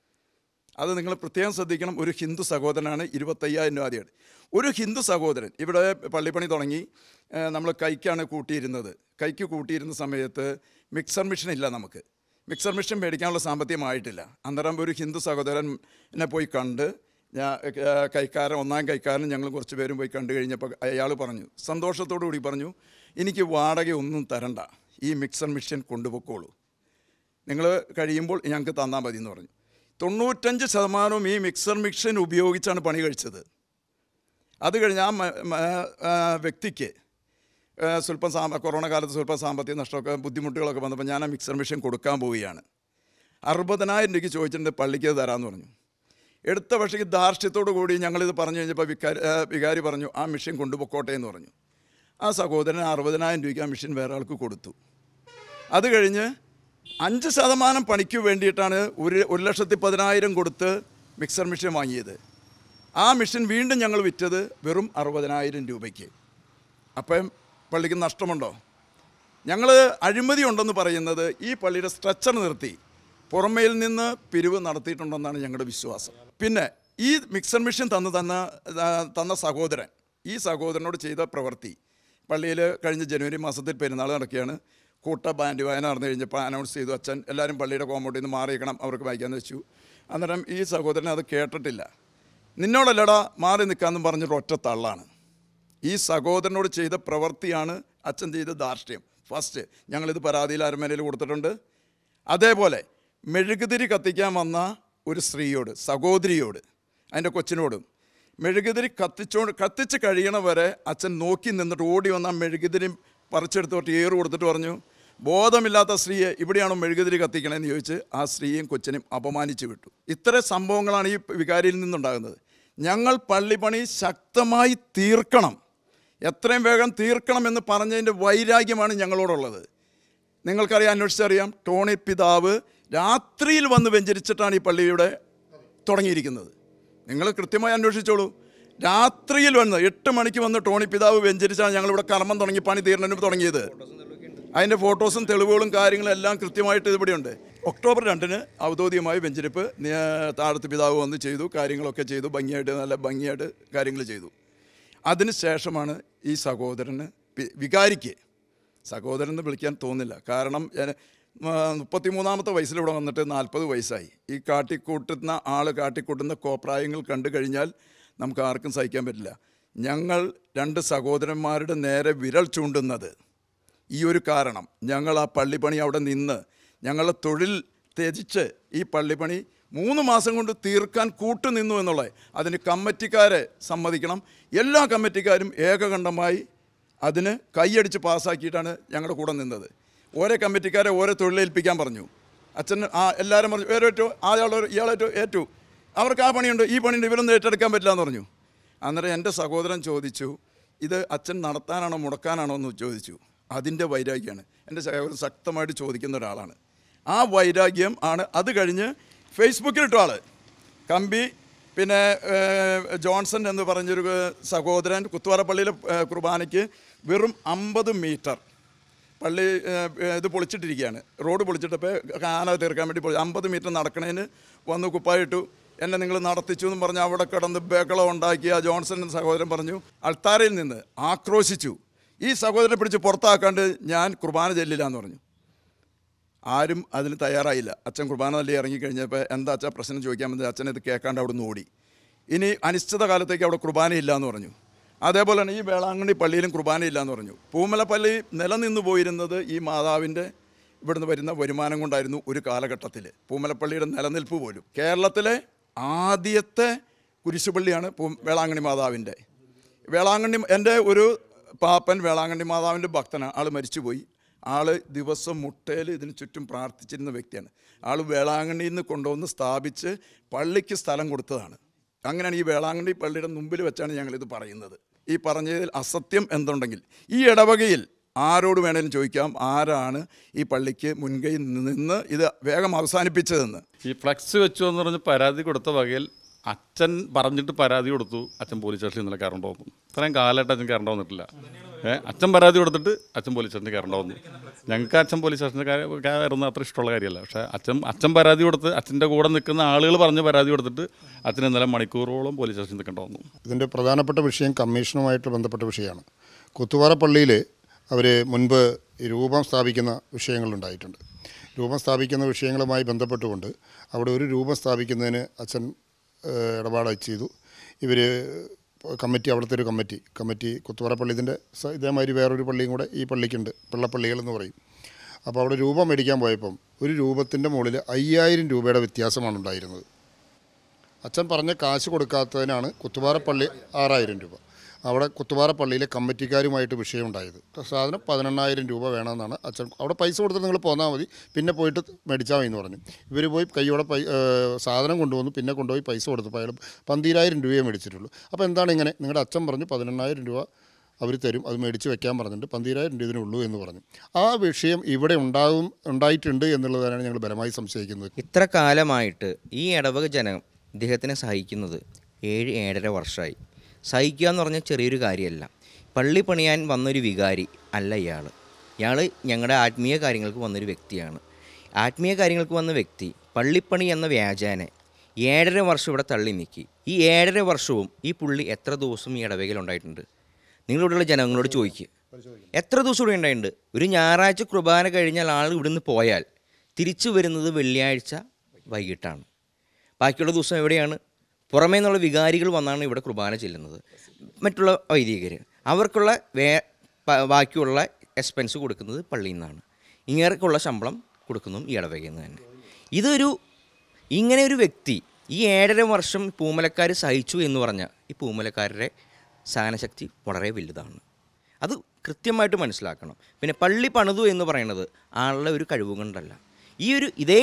അത് നിങ്ങൾ പ്രത്യേകം ശ്രദ്ധിക്കണം ഒരു ഹിന്ദു സഹോദരനാണ് ഇരുപത്തയ്യായിരം രൂപ ആദ്യമായിട്ട് ഒരു ഹിന്ദു സഹോദരൻ ഇവിടെ പള്ളിപ്പണി തുടങ്ങി നമ്മൾ കൈക്കാണ് കൂട്ടിയിരുന്നത് കൈക്ക് കൂട്ടിയിരുന്ന സമയത്ത് മിക്സർ മെഷീൻ ഇല്ല നമുക്ക് മിക്സർ മെഷീൻ മേടിക്കാനുള്ള സാമ്പത്തികമായിട്ടില്ല അന്നേരം ഒരു ഹിന്ദു സഹോദരനെ പോയി കണ്ട് ഞാൻ ഏഹ്, കൈക്കാരൻ ഒന്നാം കൈക്കാരൻ ഞങ്ങൾ കുറച്ച് പേരും പോയി കണ്ടു കഴിഞ്ഞപ്പോൾ അയാൾ പറഞ്ഞു സന്തോഷത്തോടു കൂടി പറഞ്ഞു എനിക്ക് വാടക ഒന്നും തരണ്ട ഈ മിക്സർ മെഷീൻ കൊണ്ടുപോയിക്കോളൂ നിങ്ങൾ കഴിയുമ്പോൾ ഞങ്ങൾക്ക് തന്നാൽ മതി എന്ന് പറഞ്ഞു തൊണ്ണൂറ്റഞ്ച് ശതമാനവും ഈ മിക്സർ മിക്ഷൻ ഉപയോഗിച്ചാണ് പണി കഴിച്ചത് അത് കഴിഞ്ഞ് ആ മ- മ- ആ വ്യക്തിക്ക് ആ, സ്വല്പം സാമ്പ കൊറോണ കാലത്ത് സ്വല്പം സാമ്പത്തിക നഷ്ടമൊക്കെ ബുദ്ധിമുട്ടുകളൊക്കെ വന്നപ്പോൾ ഞാൻ ആ മിക്സർ മെഷീൻ കൊടുക്കാൻ പോവുകയാണ് അറുപതിനായിരം രൂപയ്ക്ക് ചോദിച്ചിട്ടുണ്ട് പള്ളിക്ക് അത് തരാമെന്ന് പറഞ്ഞു എടുത്ത പക്ഷേക്ക് ധാർഷ്ട്യത്തോടു കൂടി ഞങ്ങളിത് പറഞ്ഞു കഴിഞ്ഞപ്പോൾ വികാരി ആ, വികാരി പറഞ്ഞു ആ മെഷീൻ കൊണ്ടുപോയിക്കോട്ടെ എന്ന് പറഞ്ഞു ആ സഹോദരൻ അറുപതിനായിരം രൂപയ്ക്ക് ആ മെഷീൻ വേറെ ആൾക്ക് കൊടുത്തു അത് കഴിഞ്ഞ് അഞ്ച് ശതമാനം പണിക്ക് വേണ്ടിയിട്ടാണ് ഒരു ഒരു ലക്ഷത്തി പതിനായിരം കൊടുത്ത് മിക്സർ മെഷീൻ വാങ്ങിയത് ആ മെഷീൻ വീണ്ടും ഞങ്ങൾ വിറ്റത് വെറും അറുപതിനായിരം രൂപയ്ക്ക് അപ്പം പള്ളിക്ക് നഷ്ടമുണ്ടോ ഞങ്ങൾ അഴിമതി ഉണ്ടെന്ന് പറയുന്നത് ഈ പള്ളിയുടെ സ്ട്രക്ചർ നിർത്തി പുറമേൽ നിന്ന് പിരിവ് നടത്തിയിട്ടുണ്ടെന്നാണ് ഞങ്ങളുടെ വിശ്വാസം പിന്നെ ഈ മിക്സർ മെഷീൻ തന്നു തന്ന ആ, തന്ന സഹോദരൻ ഈ സഹോദരനോട് ചെയ്ത പ്രവൃത്തി പള്ളിയിൽ കഴിഞ്ഞ ജനുവരി മാസത്തിൽ പെരുന്നാൾ നടക്കുകയാണ് കൂട്ട ബാൻഡ് വായന നടന്നു കഴിഞ്ഞപ്പോൾ അനൗൺസ് ചെയ്തു അച്ഛൻ എല്ലാവരും പള്ളിയുടെ കോമ്പൗണ്ടിൽ നിന്ന് മാറിയിക്കണം അവർക്ക് വായിക്കാമെന്ന് വെച്ചു അന്നേരം ഈ സഹോദരൻ അത് കേട്ടിട്ടില്ല നിന്നോടല്ലടാ മാറി നിൽക്കാമെന്ന് പറഞ്ഞൊരു ഒറ്റ തള്ളാണ് ഈ സഹോദരനോട് ചെയ്ത പ്രവൃത്തിയാണ് അച്ഛൻ ചെയ്ത ധാർഷ്ട്യം ഫസ്റ്റ് ഞങ്ങളിത് പരാതിയിൽ അരമനയിൽ കൊടുത്തിട്ടുണ്ട് അതേപോലെ മെഴുകുതിരി കത്തിക്കാൻ വന്ന ഒരു സ്ത്രീയോട് സഹോദരിയോട് അതിൻ്റെ കൊച്ചിനോടും മെഴുകുതിരി കത്തിച്ചോണ്ട് കത്തിച്ച് കഴിയണ വരെ അച്ഛൻ നോക്കി നിന്നിട്ട് ഓടി വന്ന ആ മെഴുകുതിരി പറിച്ചെടുത്തോട്ട് ഏറ് കൊടുത്തിട്ട് പറഞ്ഞു ബോധമില്ലാത്ത സ്ത്രീയെ ഇവിടെയാണോ മെഴുകുതിരി കത്തിക്കണമെന്ന് ചോദിച്ച് ആ സ്ത്രീയും കൊച്ചിനെയും അപമാനിച്ചു വിട്ടു ഇത്തരം സംഭവങ്ങളാണ് ഈ വികാരിയിൽ നിന്നുണ്ടാകുന്നത് ഞങ്ങൾ പള്ളിപ്പണി ശക്തമായി തീർക്കണം എത്രയും വേഗം തീർക്കണമെന്ന് പറഞ്ഞതിൻ്റെ വൈരാഗ്യമാണ് ഞങ്ങളോടുള്ളത് നിങ്ങൾക്കറിയാം അന്വേഷിച്ചറിയാം ടോണി പിതാവ് രാത്രിയിൽ വന്ന് വെഞ്ചരിച്ചിട്ടാണ് ഈ പള്ളിയുടെ തുടങ്ങിയിരിക്കുന്നത് നിങ്ങൾ കൃത്യമായി അന്വേഷിച്ചോളൂ രാത്രിയിൽ വന്ന് എട്ട് മണിക്ക് വന്ന് ടോണി പിതാവ് വെഞ്ചരിച്ചാണ് ഞങ്ങളിവിടെ കർമ്മം തുടങ്ങി പണി തീർന്നതിന് തുടങ്ങിയത് അതിൻ്റെ ഫോട്ടോസും തെളിവുകളും കാര്യങ്ങളും എല്ലാം കൃത്യമായിട്ട് ഇവിടെയുണ്ട് ഒക്ടോബർ രണ്ടിന് ഔദ്യോഗികമായി വെഞ്ചരിപ്പ് നി- താഴത്ത് പിതാവ് വന്ന് ചെയ്തു കാര്യങ്ങളൊക്കെ ചെയ്തു ഭംഗിയായിട്ട് നല്ല ഭംഗിയായിട്ട് കാര്യങ്ങൾ ചെയ്തു അതിന് ശേഷമാണ് ഈ സഹോദരന് പി- വികാരിക്ക് സഹോദരൻ എന്ന് വിളിക്കാൻ തോന്നില്ല കാരണം ഞാൻ മുപ്പത്തിമൂന്നാമത്തെ വയസ്സിൽ ഇവിടെ വന്നിട്ട് നാൽപ്പത് വയസ്സായി ഈ കാട്ടിക്കൂട്ടുന്ന ആൾ കാട്ടിക്കൂട്ടുന്ന കോപ്രായങ്ങൾ കണ്ടു കഴിഞ്ഞാൽ നമുക്ക് ആർക്കും സഹിക്കാൻ പറ്റില്ല ഞങ്ങൾ രണ്ട് സഹോദരന്മാരുടെ നേരെ വിരൽ ചൂണ്ടുന്നത് ഈ ഒരു കാരണം ഞങ്ങൾ ആ പള്ളിപ്പണി അവിടെ നിന്ന് ഞങ്ങളുടെ തൊഴിൽ ത്യജിച്ച് ഈ പള്ളിപ്പണി മൂന്ന് മാസം കൊണ്ട് തീർക്കാൻ കൂട്ടുനിന്നു എന്നുള്ളത് അതിന് കമ്മിറ്റിക്കാരെ സമ്മതിക്കണം എല്ലാ കമ്മിറ്റിക്കാരും ഏകകണ്ഠമായി അതിന് കൈയടിച്ച് പാസ്സാക്കിയിട്ടാണ് ഞങ്ങളുടെ കൂടെ നിന്നത് ഓരോ കമ്മിറ്റിക്കാരെ ഓരോ തൊഴിലേൽപ്പിക്കാൻ പറഞ്ഞു അച്ഛൻ ആ എല്ലാവരും പറഞ്ഞു ഓരോറ്റോ ആളോ ഇയാളേറ്റോ ഏറ്റു അവർക്ക് ആ പണിയുണ്ട് ഈ പണിയുണ്ട് ഇവരൊന്നും ഏറ്റെടുക്കാൻ പറ്റില്ല എന്ന് പറഞ്ഞു അന്നേരം എൻ്റെ സഹോദരൻ ചോദിച്ചു ഇത് അച്ഛൻ നടത്താനാണോ മുടക്കാനാണോ എന്ന് ചോദിച്ചു അതിൻ്റെ വൈരാഗ്യമാണ് എൻ്റെ സഹോദരൻ ശക്തമായിട്ട് ചോദിക്കുന്ന ഒരാളാണ് ആ വൈരാഗ്യം ആണ് അത് കഴിഞ്ഞ് ഫേസ്ബുക്കിലിട്ട ആൾ കമ്പി പിന്നെ ഏഹ്, ജോൺസൺ എന്ന് പറഞ്ഞൊരു സഹോദരൻ കുത്തുവാറപ്പള്ളിയിലെ ഏഹ്, കുർബാനയ്ക്ക് വെറും അമ്പത് മീറ്റർ പള്ളി ഏഹ്, ഇത് പൊളിച്ചിട്ടിരിക്കുകയാണ് റോഡ് പൊളിച്ചിട്ടപ്പോൾ കാന തീർക്കാൻ വേണ്ടി പൊളി അമ്പത് മീറ്റർ നടക്കണതിന് വന്ന് കുപ്പായിട്ടു എന്നെ നിങ്ങൾ നടത്തിച്ചു എന്ന് പറഞ്ഞ് അവിടെ കിടന്ന് ബഹളം ഉണ്ടാക്കിയ ജോൺസൺ എന്ന സഹോദരൻ പറഞ്ഞു അൾത്താരയിൽ നിന്ന് ആക്രോശിച്ചു ഈ സഹോദരനെ പിടിച്ച് പുറത്താക്കാണ്ട് ഞാൻ കുർബാന ചെല്ലില്ല എന്ന് പറഞ്ഞു ആരും അതിന് തയ്യാറായില്ല അച്ഛൻ കുർബാന തല്ലി ഇറങ്ങിക്കഴിഞ്ഞപ്പോൾ എന്താ അച്ഛൻ പ്രശ്നം ചോദിക്കാൻ വന്നത് അച്ഛൻ ഇത് കേൾക്കാണ്ട് അവിടെ നിന്ന് ഓടി ഇനി അനിശ്ചിത കാലത്തേക്ക് അവിടെ കുർബാനയില്ല എന്ന് പറഞ്ഞു അതേപോലെ തന്നെ ഈ വേളാങ്കണ്ണി പള്ളിയിലും കുർബാനയില്ല എന്ന് പറഞ്ഞു പൂമലപ്പള്ളി നിലനിന്ന് പോയിരുന്നത് ഈ മാതാവിൻ്റെ ഇവിടുന്ന് വരുന്ന വരുമാനം കൊണ്ടായിരുന്നു ഒരു കാലഘട്ടത്തിൽ പൂമലപ്പള്ളിയുടെ നിലനിൽപ്പ് പോലും കേരളത്തിലെ ആദ്യത്തെ കുരിശുപള്ളിയാണ് പൂ വേളാങ്കണ്ണി മാതാവിൻ്റെ വേളാങ്കണ്ണി എൻ്റെ ഒരു പാപ്പൻ വേളാങ്കണ്ണി മാതാവിൻ്റെ ഭക്തനാണ് ആൾ മരിച്ചുപോയി ആൾ ദിവസം മുട്ടയിൽ ഇതിന് ചുറ്റും പ്രാർത്ഥിച്ചിരുന്ന വ്യക്തിയാണ് ആൾ വേളാങ്കണ്ണിയിൽ നിന്ന് കൊണ്ടുവന്ന് സ്ഥാപിച്ച് പള്ളിക്ക് സ്ഥലം കൊടുത്തതാണ് അങ്ങനെയാണ് ഈ വേളാങ്കണ്ണി പള്ളിയുടെ മുമ്പിൽ വെച്ചാണ് ഞങ്ങളിത് പറയുന്നത് ഈ പറഞ്ഞതിൽ അസത്യം എന്തുണ്ടെങ്കിൽ ഈ ഇടവകയിൽ ആരോട് വേണേലും ചോദിക്കാം ആരാണ് ഈ പള്ളിക്ക് മുൻകൈ നിന്ന് ഇത് വേഗം അവസാനിപ്പിച്ചതെന്ന് ഈ ഫ്ലക്സ് വെച്ചു എന്ന് പറഞ്ഞ് പരാതി കൊടുത്ത വകയിൽ അച്ഛൻ പറഞ്ഞിട്ട് പരാതി കൊടുത്തു അച്ഛൻ പോലീസ് സ്റ്റേഷനിൽ ഇന്നലെ കയറേണ്ട വന്നു ഇത്രയും കാലമായിട്ട് അച്ഛൻ കയറേണ്ട വന്നിട്ടില്ല ഏഹ് അച്ഛൻ പരാതി കൊടുത്തിട്ട് അച്ഛൻ പോലീസ് സ്റ്റേഷനിൽ കയറേണ്ട വന്നു ഞങ്ങൾക്ക് അച്ഛൻ പോലീസ് സ്റ്റേഷനിൽ കയറി- കയറുന്നത് അത്ര ഇഷ്ടമുള്ള കാര്യമല്ല പക്ഷേ അച്ഛൻ അച്ഛൻ പരാതി കൊടുത്ത് അച്ഛൻ്റെ കൂടെ നിൽക്കുന്ന ആളുകൾ പറഞ്ഞ് പരാതി കൊടുത്തിട്ട് അച്ഛൻ ഇന്നലെ മണിക്കൂറോളം പോലീസ് സ്റ്റേഷനിൽ നിൽക്കേണ്ട വന്നു ഇതിൻ്റെ പ്രധാനപ്പെട്ട വിഷയം കമ്മീഷനുമായിട്ട് ബന്ധപ്പെട്ട വിഷയമാണ് കുത്തുവാറ പള്ളിയിൽ അവർ മുൻപ് ഈ രൂപം സ്ഥാപിക്കുന്ന വിഷയങ്ങളുണ്ടായിട്ടുണ്ട് രൂപം സ്ഥാപിക്കുന്ന വിഷയങ്ങളുമായി ബന്ധപ്പെട്ടുകൊണ്ട് അവിടെ ഒരു രൂപം സ്ഥാപിക്കുന്നതിന് അച്ഛൻ ഏഹ്, ഇടപാട് ചെയ്തു ഇവർ കമ്മിറ്റി അവിടുത്തെ ഒരു കമ്മിറ്റി കമ്മിറ്റി കുത്തുവാറ പള്ളി ഇതിൻ്റെ സ- ഇതേമാതിരി വേറൊരു പള്ളിയും കൂടെ ഈ പള്ളിക്കുണ്ട് പിള്ളപ്പള്ളികൾ എന്ന് പറയും അപ്പോൾ അവിടെ രൂപം മേടിക്കാൻ പോയപ്പം ഒരു രൂപത്തിൻ്റെ മുകളിൽ അയ്യായിരം രൂപയുടെ വ്യത്യാസമാണ് ഉണ്ടായിരുന്നത് അച്ഛൻ പറഞ്ഞ കാശ് കൊടുക്കാത്തതിനാണ് കുത്തുപാറ പള്ളി ആറായിരം രൂപ അവിടെ കുത്തുപാറ പള്ളിയിലെ കമ്മിറ്റിക്കാരുമായിട്ട് വിഷയമുണ്ടായത് സാധനം പതിനെണ്ണായിരം രൂപ വേണമെന്നാണ് അച്ഛൻ അവിടെ പൈസ കൊടുത്തിട്ട് നിങ്ങൾ പോന്നാൽ മതി പിന്നെ പോയിട്ട് മേടിച്ചാൽ മതി എന്ന് പറഞ്ഞു ഇവർ പോയി കൈയോടെ പൈ ഏഹ് സാധനം കൊണ്ടുവന്നു പിന്നെ കൊണ്ടുപോയി പൈസ കൊടുത്തപ്പോൾ അയാൾ പന്തിരായിരം രൂപയെ മേടിച്ചിട്ടുള്ളൂ അപ്പോൾ എന്താണ് ഇങ്ങനെ നിങ്ങളുടെ അച്ഛൻ പറഞ്ഞു പതിനെണ്ണായിരം രൂപ അവർ തരും അത് മേടിച്ച് വെക്കാൻ പറഞ്ഞിട്ട് പന്തിരായിരം രൂപ ഇതിനുള്ളൂ എന്ന് പറഞ്ഞു ആ വിഷയം ഇവിടെ ഉണ്ടാവും ഉണ്ടായിട്ടുണ്ട് എന്നുള്ളതാണ് ഞങ്ങൾ ബലമായി സംശയിക്കുന്നത് ഇത്ര കാലമായിട്ട് ഈ ഇടവക ജനം ഇദ്ദേഹത്തിനെ സഹിക്കുന്നത് ഏഴ് ഏഴര വർഷമായി സഹിക്കുക എന്ന് പറഞ്ഞാൽ ചെറിയൊരു കാര്യമല്ല പള്ളി പണിയാൻ വന്നൊരു വികാരി അല്ല ഇയാൾ ഇയാൾ ഞങ്ങളുടെ ആത്മീയ കാര്യങ്ങൾക്ക് വന്നൊരു വ്യക്തിയാണ് ആത്മീയ കാര്യങ്ങൾക്ക് വന്ന വ്യക്തി പള്ളിപ്പണി എന്ന വ്യാജേനെ ഏഴര വർഷം ഇവിടെ തള്ളി നീക്കി ഈ ഏഴര വർഷവും ഈ പുള്ളി എത്ര ദിവസം ഈ ഇടവകയിൽ ഉണ്ടായിട്ടുണ്ട് നിങ്ങളിവിടെയുള്ള ജനങ്ങളോട് ചോദിക്കുക എത്ര ദിവസം ഇവിടെ ഉണ്ടായിട്ടുണ്ട് ഒരു ഞായറാഴ്ച കുർബാന കഴിഞ്ഞാൽ ആൾ ഇവിടുന്ന് പോയാൽ തിരിച്ചു വരുന്നത് വെള്ളിയാഴ്ച വൈകിട്ടാണ് ബാക്കിയുള്ള ദിവസം എവിടെയാണ് പുറമേ നിന്നുള്ള വികാരികൾ വന്നാണ് ഇവിടെ കുർബാന ചെല്ലുന്നത് മറ്റുള്ള വൈദികർ അവർക്കുള്ള വേ പ- ബാക്കിയുള്ള എക്സ്പെൻസ് കൊടുക്കുന്നത് പള്ളിയിൽ നിന്നാണ് ഇങ്ങനെയൊക്കെയുള്ള ശമ്പളം കൊടുക്കുന്നതും ഈ ഇടവകയിൽ നിന്ന് തന്നെ ഇതൊരു ഇങ്ങനെ ഒരു വ്യക്തി ഈ ഏഴര വർഷം പൂമലക്കാർ സഹിച്ചു എന്ന് പറഞ്ഞാൽ ഈ പൂമലക്കാരുടെ സഹനശക്തി വളരെ വലുതാണ് അത് കൃത്യമായിട്ട് മനസ്സിലാക്കണം പിന്നെ പള്ളി പണിതു എന്ന് പറയുന്നത് ആളുടെ ഒരു കഴിവ് കൊണ്ടല്ല ഈ ഒരു ഇതേ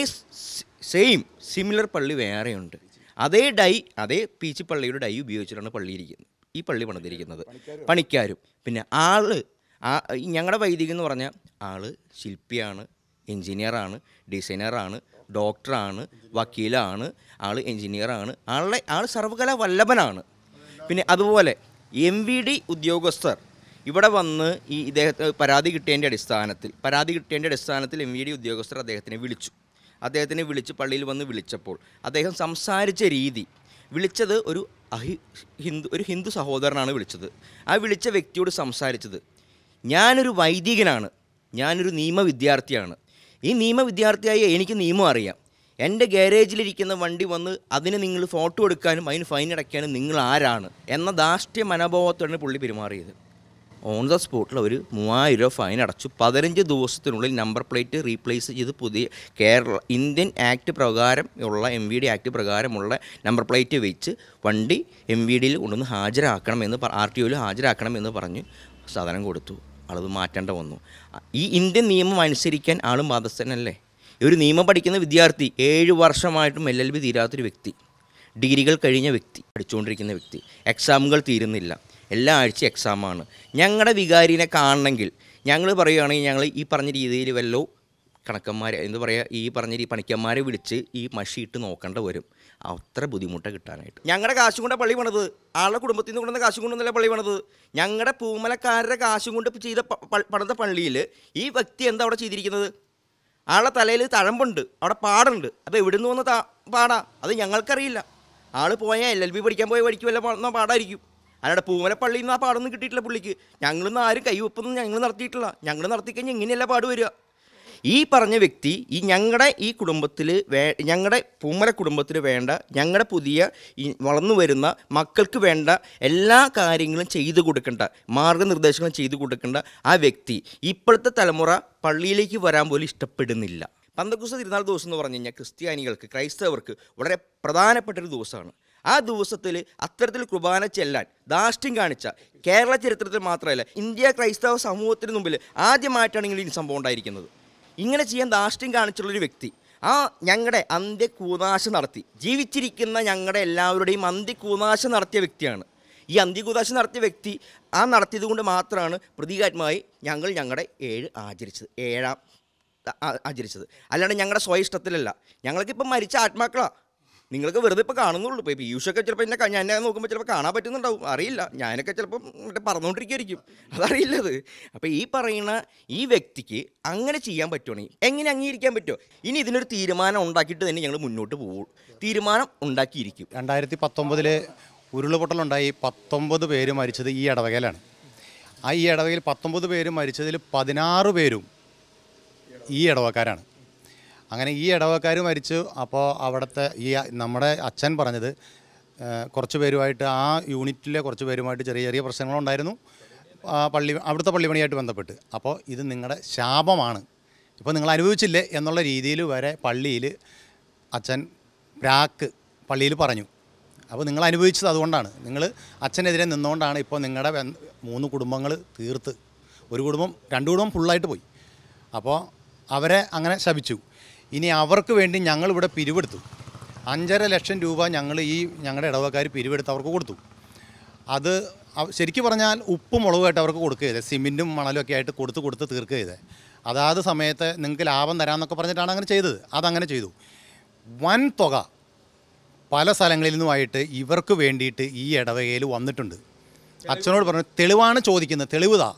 സെയിം സിമിലർ പള്ളി വേറെയുണ്ട് അതേ ഡൈ അതേ പീച്ചി പള്ളിയുടെ ഡൈ ഉപയോഗിച്ചിട്ടാണ് പള്ളി ഇരിക്കുന്നത് ഈ പള്ളി പണിതിരിക്കുന്നത് പണിക്കാരും പിന്നെ ആള് ആ ഈ ഞങ്ങളുടെ വൈദികം എന്ന് പറഞ്ഞാൽ ആള് ശില്പിയാണ് എൻജിനീയറാണ് ഡിസൈനറാണ് ഡോക്ടറാണ് വക്കീലാണ് ആൾ എൻജിനീയറാണ് ആളുടെ ആൾ സർവകലാ വല്ലഭനാണ് പിന്നെ അതുപോലെ എം വി ഡി ഉദ്യോഗസ്ഥർ ഇവിടെ വന്ന് ഈ ഇദ്ദേഹത്തെ പരാതി കിട്ടിയതിൻ്റെ അടിസ്ഥാനത്തിൽ പരാതി കിട്ടിയതിൻ്റെ അടിസ്ഥാനത്തിൽ എം വി ഡി ഉദ്യോഗസ്ഥർ അദ്ദേഹത്തിനെ വിളിച്ചു അദ്ദേഹത്തിനെ വിളിച്ച് പള്ളിയിൽ വന്ന് വിളിച്ചപ്പോൾ അദ്ദേഹം സംസാരിച്ച രീതി വിളിച്ചത് ഒരു അഹി ഹിന്ദു ഒരു ഹിന്ദു സഹോദരനാണ് വിളിച്ചത് ആ വിളിച്ച വ്യക്തിയോട് സംസാരിച്ചത് ഞാനൊരു വൈദികനാണ് ഞാനൊരു നിയമ വിദ്യാർത്ഥിയാണ് ഈ നിയമ വിദ്യാർത്ഥിയായ എനിക്ക് നിയമം അറിയാം എൻ്റെ ഗാരേജിലിരിക്കുന്ന വണ്ടി വന്ന് അതിന് നിങ്ങൾ ഫോട്ടോ എടുക്കാനും അതിന് ഫൈൻ അടയ്ക്കാനും നിങ്ങൾ ആരാണ് എന്ന ധാർഷ്ട്യ മനോഭാവത്തോടാണ് പുള്ളി പെരുമാറിയത് ഓൺ ദ സ്പോട്ടിൽ ഒരു മൂവായിരം രൂപ ഫൈൻ അടച്ചു പതിനഞ്ച് ദിവസത്തിനുള്ളിൽ നമ്പർ പ്ലേറ്റ് റീപ്ലേസ് ചെയ്ത് പുതിയ കേരള ഇന്ത്യൻ ആക്ട് പ്രകാരം ഉള്ള എം വി ഡി ആക്ട് പ്രകാരമുള്ള നമ്പർ പ്ലേറ്റ് വെച്ച് വണ്ടി എം വി ഡിയിൽ കൊണ്ടുവന്ന് ഹാജരാക്കണമെന്ന് ആർ ടി ഒയിൽ ഹാജരാക്കണമെന്ന് പറഞ്ഞ് സാധനം കൊടുത്തു ആളത് മാറ്റേണ്ട വന്നു ഈ ഇന്ത്യൻ നിയമം അനുസരിക്കാൻ ആളും ബാധസ്ഥനല്ലേ ഒരു നിയമം പഠിക്കുന്ന വിദ്യാർത്ഥി ഏഴ് വർഷമായിട്ടും എൽ എൽ ബി തീരാത്തൊരു വ്യക്തി ഡിഗ്രികൾ കഴിഞ്ഞ വ്യക്തി പഠിച്ചുകൊണ്ടിരിക്കുന്ന വ്യക്തി എക്സാമുകൾ തീരുന്നില്ല എല്ലാ ആഴ്ചയും എക്സാമാണ് ഞങ്ങളുടെ വികാരിനെ കാണണമെങ്കിൽ ഞങ്ങൾ പറയുകയാണെങ്കിൽ ഞങ്ങൾ ഈ പറഞ്ഞ രീതിയിൽ വല്ലോ കണക്കന്മാരെ എന്താ പറയുക ഈ പറഞ്ഞ ഈ പണിക്കന്മാരെ വിളിച്ച് ഈ മഷിയിട്ട് നോക്കേണ്ട വരും അത്ര ബുദ്ധിമുട്ട് കിട്ടാനായിട്ട് ഞങ്ങളുടെ കാശും കൊണ്ടാണ് പള്ളി പണിത് ആളുടെ കുടുംബത്തിൽ നിന്ന് കൊണ്ടുവന്ന കാശും കൊണ്ടൊന്നല്ല പള്ളി പണിത് ഞങ്ങളുടെ പൂമലക്കാരുടെ കാശും കൊണ്ട് ചെയ്ത പ- പ- പണിത പള്ളിയിൽ ഈ വ്യക്തി എന്താ അവിടെ ചെയ്തിരിക്കുന്നത് ആളുടെ തലയിൽ തഴമ്പുണ്ട് അവിടെ പാടുണ്ട് അത് എവിടുന്ന് വന്ന താ പാടാ അത് ഞങ്ങൾക്കറിയില്ല ആൾ പോയാൽ എൽ എൽ ബി പഠിക്കാൻ പോയ പഠിക്കും വല്ല പാടുന്ന പാടായിരിക്കും അല്ലാതെ പൂമല പള്ളിയിൽ നിന്ന് ആ പാടൊന്നും കിട്ടിയിട്ടില്ല പുള്ളിക്ക് ഞങ്ങളൊന്നും ആരും കൈവപ്പൊന്നും ഞങ്ങൾ നടത്തിയിട്ടില്ല ഞങ്ങൾ നടത്തിക്കഴിഞ്ഞാൽ ഇങ്ങനെയല്ല പാട് വരിക ഈ പറഞ്ഞ വ്യക്തി ഈ ഞങ്ങളുടെ ഈ കുടുംബത്തിൽ വേ ഞങ്ങളുടെ പൂമല കുടുംബത്തിൽ വേണ്ട ഞങ്ങളുടെ പുതിയ ഈ വളർന്നു വരുന്ന മക്കൾക്ക് വേണ്ട എല്ലാ കാര്യങ്ങളും ചെയ്തു കൊടുക്കേണ്ട മാർഗനിർദ്ദേശങ്ങളും ചെയ്തു കൊടുക്കേണ്ട ആ വ്യക്തി ഇപ്പോഴത്തെ തലമുറ പള്ളിയിലേക്ക് വരാൻ പോലും ഇഷ്ടപ്പെടുന്നില്ല പന്തക്കുസ തിരുനാൾ ദിവസം എന്ന് പറഞ്ഞു കഴിഞ്ഞാൽ ക്രിസ്ത്യാനികൾക്ക് ക്രൈസ്തവർക്ക് വളരെ പ്രധാനപ്പെട്ടൊരു ദിവസമാണ് ആ ദിവസത്തിൽ അത്തരത്തിൽ കുർബാന ചെല്ലാൻ ധാർഷ്ട്യം കാണിച്ച കേരള ചരിത്രത്തിൽ മാത്രമല്ല ഇന്ത്യ ക്രൈസ്തവ സമൂഹത്തിന് മുമ്പിൽ ആദ്യമായിട്ടാണെങ്കിൽ ഈ സംഭവം ഉണ്ടായിരിക്കുന്നത് ഇങ്ങനെ ചെയ്യാൻ ധാർഷ്ട്യം കാണിച്ചുള്ളൊരു വ്യക്തി ആ ഞങ്ങളുടെ അന്ത്യകൂതാശ നടത്തി ജീവിച്ചിരിക്കുന്ന ഞങ്ങളുടെ എല്ലാവരുടെയും അന്ത്യകൂതാശ നടത്തിയ വ്യക്തിയാണ് ഈ അന്ത്യകൂതാശ നടത്തിയ വ്യക്തി ആ നടത്തിയത് കൊണ്ട് മാത്രമാണ് പ്രതീകാത്മകമായി ഞങ്ങൾ ഞങ്ങളുടെ ഏഴ് ആചരിച്ചത് ഏഴാം ആ- ആചരിച്ചത് അല്ലാണ്ട് ഞങ്ങളുടെ സ്വയ ഇഷ്ടത്തിലല്ല ഞങ്ങൾക്കിപ്പം മരിച്ച ആത്മാക്കളാണ് നിങ്ങൾക്ക് വെറുതെ ഇപ്പോൾ കാണുന്നുള്ളൂ ഇപ്പോൾ പീയൂഷൊക്കെ ചിലപ്പോൾ എന്നെ ക- ഞാൻ എന്നെ നോക്കുമ്പോൾ ചിലപ്പോൾ കാണാൻ പറ്റുന്നുണ്ടാവും അറിയില്ല ഞാനൊക്കെ ചിലപ്പോൾ മറ്റേ പറന്നുകൊണ്ടിരിക്കുമായിരിക്കും അതറിയില്ലത് അപ്പോൾ ഈ പറയുന്ന ഈ വ്യക്തിക്ക് അങ്ങനെ ചെയ്യാൻ പറ്റുവാണെങ്കിൽ എങ്ങനെ അംഗീകരിക്കാൻ പറ്റുമോ ഇനി ഇതിനൊരു തീരുമാനം ഉണ്ടാക്കിയിട്ട് തന്നെ ഞങ്ങൾ മുന്നോട്ട് പോകുള്ളൂ തീരുമാനം ഉണ്ടാക്കിയിരിക്കും രണ്ടായിരത്തി പത്തൊമ്പതിൽ ഉരുളുപൊട്ടലുണ്ടായി പത്തൊമ്പത് പേര് മരിച്ചത് ഈ ഇടവകയിലാണ് ആ ഈ ഇടവകയിൽ പത്തൊമ്പത് പേര് മരിച്ചതിൽ പതിനാറ് പേരും ഈ ഇടവക്കാരാണ് അങ്ങനെ ഈ ഇടവക്കാർ മരിച്ചു അപ്പോൾ അവിടുത്തെ ഈ നമ്മുടെ അച്ഛൻ പറഞ്ഞത് ആ, കുറച്ച് പേരുമായിട്ട് ആ യൂണിറ്റിലെ കുറച്ച് പേരുമായിട്ട് ചെറിയ ചെറിയ പ്രശ്നങ്ങളുണ്ടായിരുന്നു ആ പള്ളി അവിടുത്തെ പള്ളിപണിയായിട്ട് ബന്ധപ്പെട്ട് അപ്പോൾ ഇത് നിങ്ങളുടെ ശാപമാണ് ഇപ്പോൾ നിങ്ങൾ അനുഭവിച്ചില്ലേ എന്നുള്ള രീതിയിൽ വരെ പള്ളിയിൽ അച്ഛൻ പ്രാക്ക് പള്ളിയിൽ പറഞ്ഞു അപ്പോൾ നിങ്ങൾ അനുഭവിച്ചത് അതുകൊണ്ടാണ് നിങ്ങൾ അച്ഛനെതിരെ നിന്നുകൊണ്ടാണ് ഇപ്പോൾ നിങ്ങളുടെ ബന്ധ- മൂന്ന് കുടുംബങ്ങൾ തീർത്ത് ഒരു കുടുംബം രണ്ട് കുടുംബം ഫുള്ളായിട്ട് പോയി അപ്പോൾ അവരെ അങ്ങനെ ശപിച്ചു ഇനി അവർക്ക് വേണ്ടി ഞങ്ങളിവിടെ പിരിവെടുത്തു അഞ്ചര ലക്ഷം രൂപ ഞങ്ങൾ ഈ ഞങ്ങളുടെ ഇടവക്കാർ പിരിവെടുത്ത് അവർക്ക് കൊടുത്തു അത് അവ- ശരിക്കും പറഞ്ഞാൽ ഉപ്പ് മുളകുമായിട്ട് അവർക്ക് കൊടുക്കുക ചെയ്തത് സിമെൻറ്റും മണലും ഒക്കെ ആയിട്ട് കൊടുത്ത് കൊടുത്ത് തീർക്കുക ചെയ്തത് അതാത് സമയത്ത് നിങ്ങൾക്ക് ലാഭം തരാമെന്നൊക്കെ പറഞ്ഞിട്ടാണ് അങ്ങനെ ചെയ്തത് അതങ്ങനെ ചെയ്തു വൻ തുക പല സ്ഥലങ്ങളിൽ നിന്നുമായിട്ട് ഇവർക്ക് വേണ്ടിയിട്ട് ഈ ഇടവകയിൽ വന്നിട്ടുണ്ട് അച്ഛനോട് പറഞ്ഞു തെളിവാണ് ചോദിക്കുന്നത് തെളിവ് താ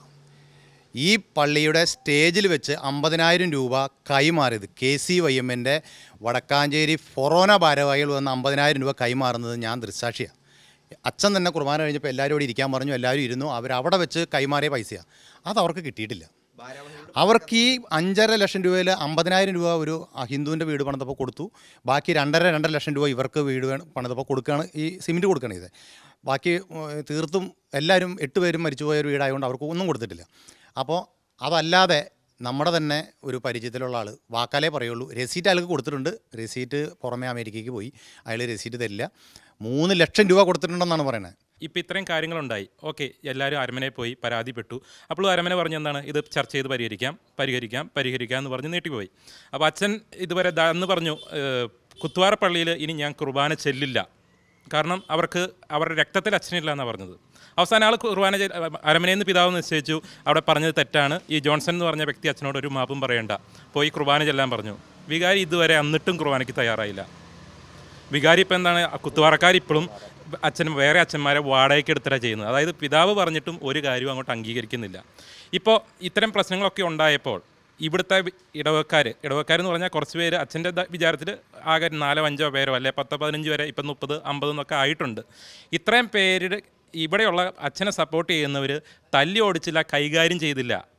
ഈ പള്ളിയുടെ സ്റ്റേജിൽ വെച്ച് അമ്പതിനായിരം രൂപ കൈമാറിയത് കെ സി വൈ എമ്മിൻ്റെ വടക്കാഞ്ചേരി ഫൊറോന ഭാരവാഹികൾ വന്ന് അമ്പതിനായിരം രൂപ കൈമാറുന്നത് ഞാൻ ദൃസാക്ഷിയാണ് അച്ഛൻ തന്നെ കുർബാന കഴിഞ്ഞപ്പോൾ എല്ലാവരും ഇവിടെ ഇരിക്കാൻ പറഞ്ഞു എല്ലാവരും ഇരുന്നു അവരവിടെ വെച്ച് കൈമാറിയ പൈസയാണ് അത് അവർക്ക് കിട്ടിയിട്ടില്ല അവർക്ക് ഈ അഞ്ചര ലക്ഷം രൂപയിൽ അമ്പതിനായിരം രൂപ ഒരു ഹിന്ദുവിൻ്റെ വീട് പണിതപ്പോൾ കൊടുത്തു ബാക്കി രണ്ടര രണ്ടര ലക്ഷം രൂപ ഇവർക്ക് വീട് വേണം പണിതപ്പോൾ കൊടുക്കുകയാണ് ഈ സിമെൻറ്റ് കൊടുക്കുകയാണ് ഇത് ബാക്കി ഉം, തീർത്തും എല്ലാവരും എട്ട് പേരും മരിച്ചുപോയ ഒരു വീടായതുകൊണ്ട് അവർക്ക് ഒന്നും കൊടുത്തിട്ടില്ല അപ്പോൾ അതല്ലാതെ നമ്മുടെ തന്നെ ഒരു പരിചയത്തിലുള്ള ആൾ വാക്കാലേ പറയുള്ളൂ രസീറ്റ് അയാൾക്ക് കൊടുത്തിട്ടുണ്ട് രസീറ്റ് പുറമേ അമേരിക്കയ്ക്ക് പോയി അയാൾ രസീറ്റ് തരില്ല മൂന്ന് ലക്ഷം രൂപ കൊടുത്തിട്ടുണ്ടെന്നാണ് പറയുന്നത് ഇപ്പോൾ ഇത്രയും കാര്യങ്ങളുണ്ടായി ഓക്കെ എല്ലാവരും അരമനയിൽ പോയി പരാതിപ്പെട്ടു അപ്പോൾ അരമന പറഞ്ഞ എന്താണ് ഇത് ചർച്ച ചെയ്ത് പരിഹരിക്കാം പരിഹരിക്കാം പരിഹരിക്കാം എന്ന് പറഞ്ഞ് നീട്ടിപ്പോയി അപ്പോൾ അച്ഛൻ ഇതുവരെ ദാ എന്ന് പറഞ്ഞു ഏഹ്, കുത്തുവാറ പള്ളിയിൽ ഇനി ഞാൻ കുർബാന ചെല്ലില്ല കാരണം അവർക്ക് അവരുടെ രക്തത്തിൽ അച്ഛനില്ല എന്നാണ് പറഞ്ഞത് അവസാനം ആൾ കുർബാന ചെ- അരമനയിൽ നിന്ന് പിതാവ് നിശ്ചയിച്ചു അവിടെ പറഞ്ഞത് തെറ്റാണ് ഈ ജോൺസൺ എന്ന് പറഞ്ഞ വ്യക്തി അച്ഛനോട് ഒരു മാപ്പും പറയണ്ട പോയി കുർബാന ചെല്ലാൻ പറഞ്ഞു വികാരി ഇതുവരെ എന്നിട്ടും കുർബാനയ്ക്ക് തയ്യാറായില്ല വികാരി ഇപ്പം എന്താണ് കുത്തുവാറക്കാർ ഇപ്പോഴും അച്ഛൻ വേറെ അച്ഛന്മാരെ വാടകയ്ക്ക് എടുത്തിട്ടാണ് ചെയ്യുന്നത് അതായത് പിതാവ് പറഞ്ഞിട്ടും ഒരു കാര്യവും അങ്ങോട്ട് അംഗീകരിക്കുന്നില്ല ഇപ്പോൾ ഇത്തരം പ്രശ്നങ്ങളൊക്കെ ഉണ്ടായപ്പോൾ ഇവിടുത്തെ ഇടവക്കാർ ഇടവക്കാർ എന്ന് പറഞ്ഞാൽ കുറച്ച് പേര് അച്ഛൻ്റെ വിചാരത്തിൽ ആകെ നാലോ അഞ്ചോ പേരോ അല്ലെ പത്തോ പതിനഞ്ച് വരെ ഇപ്പം മുപ്പത് അമ്പത് എന്നൊക്കെ ആയിട്ടുണ്ട് ഇത്രയും പേരുടെ ഇവിടെയുള്ള അച്ഛനെ സപ്പോർട്ട് ചെയ്യുന്നവർ തല്ലി ഓടിച്ചില്ല കൈകാര്യം ചെയ്തില്ല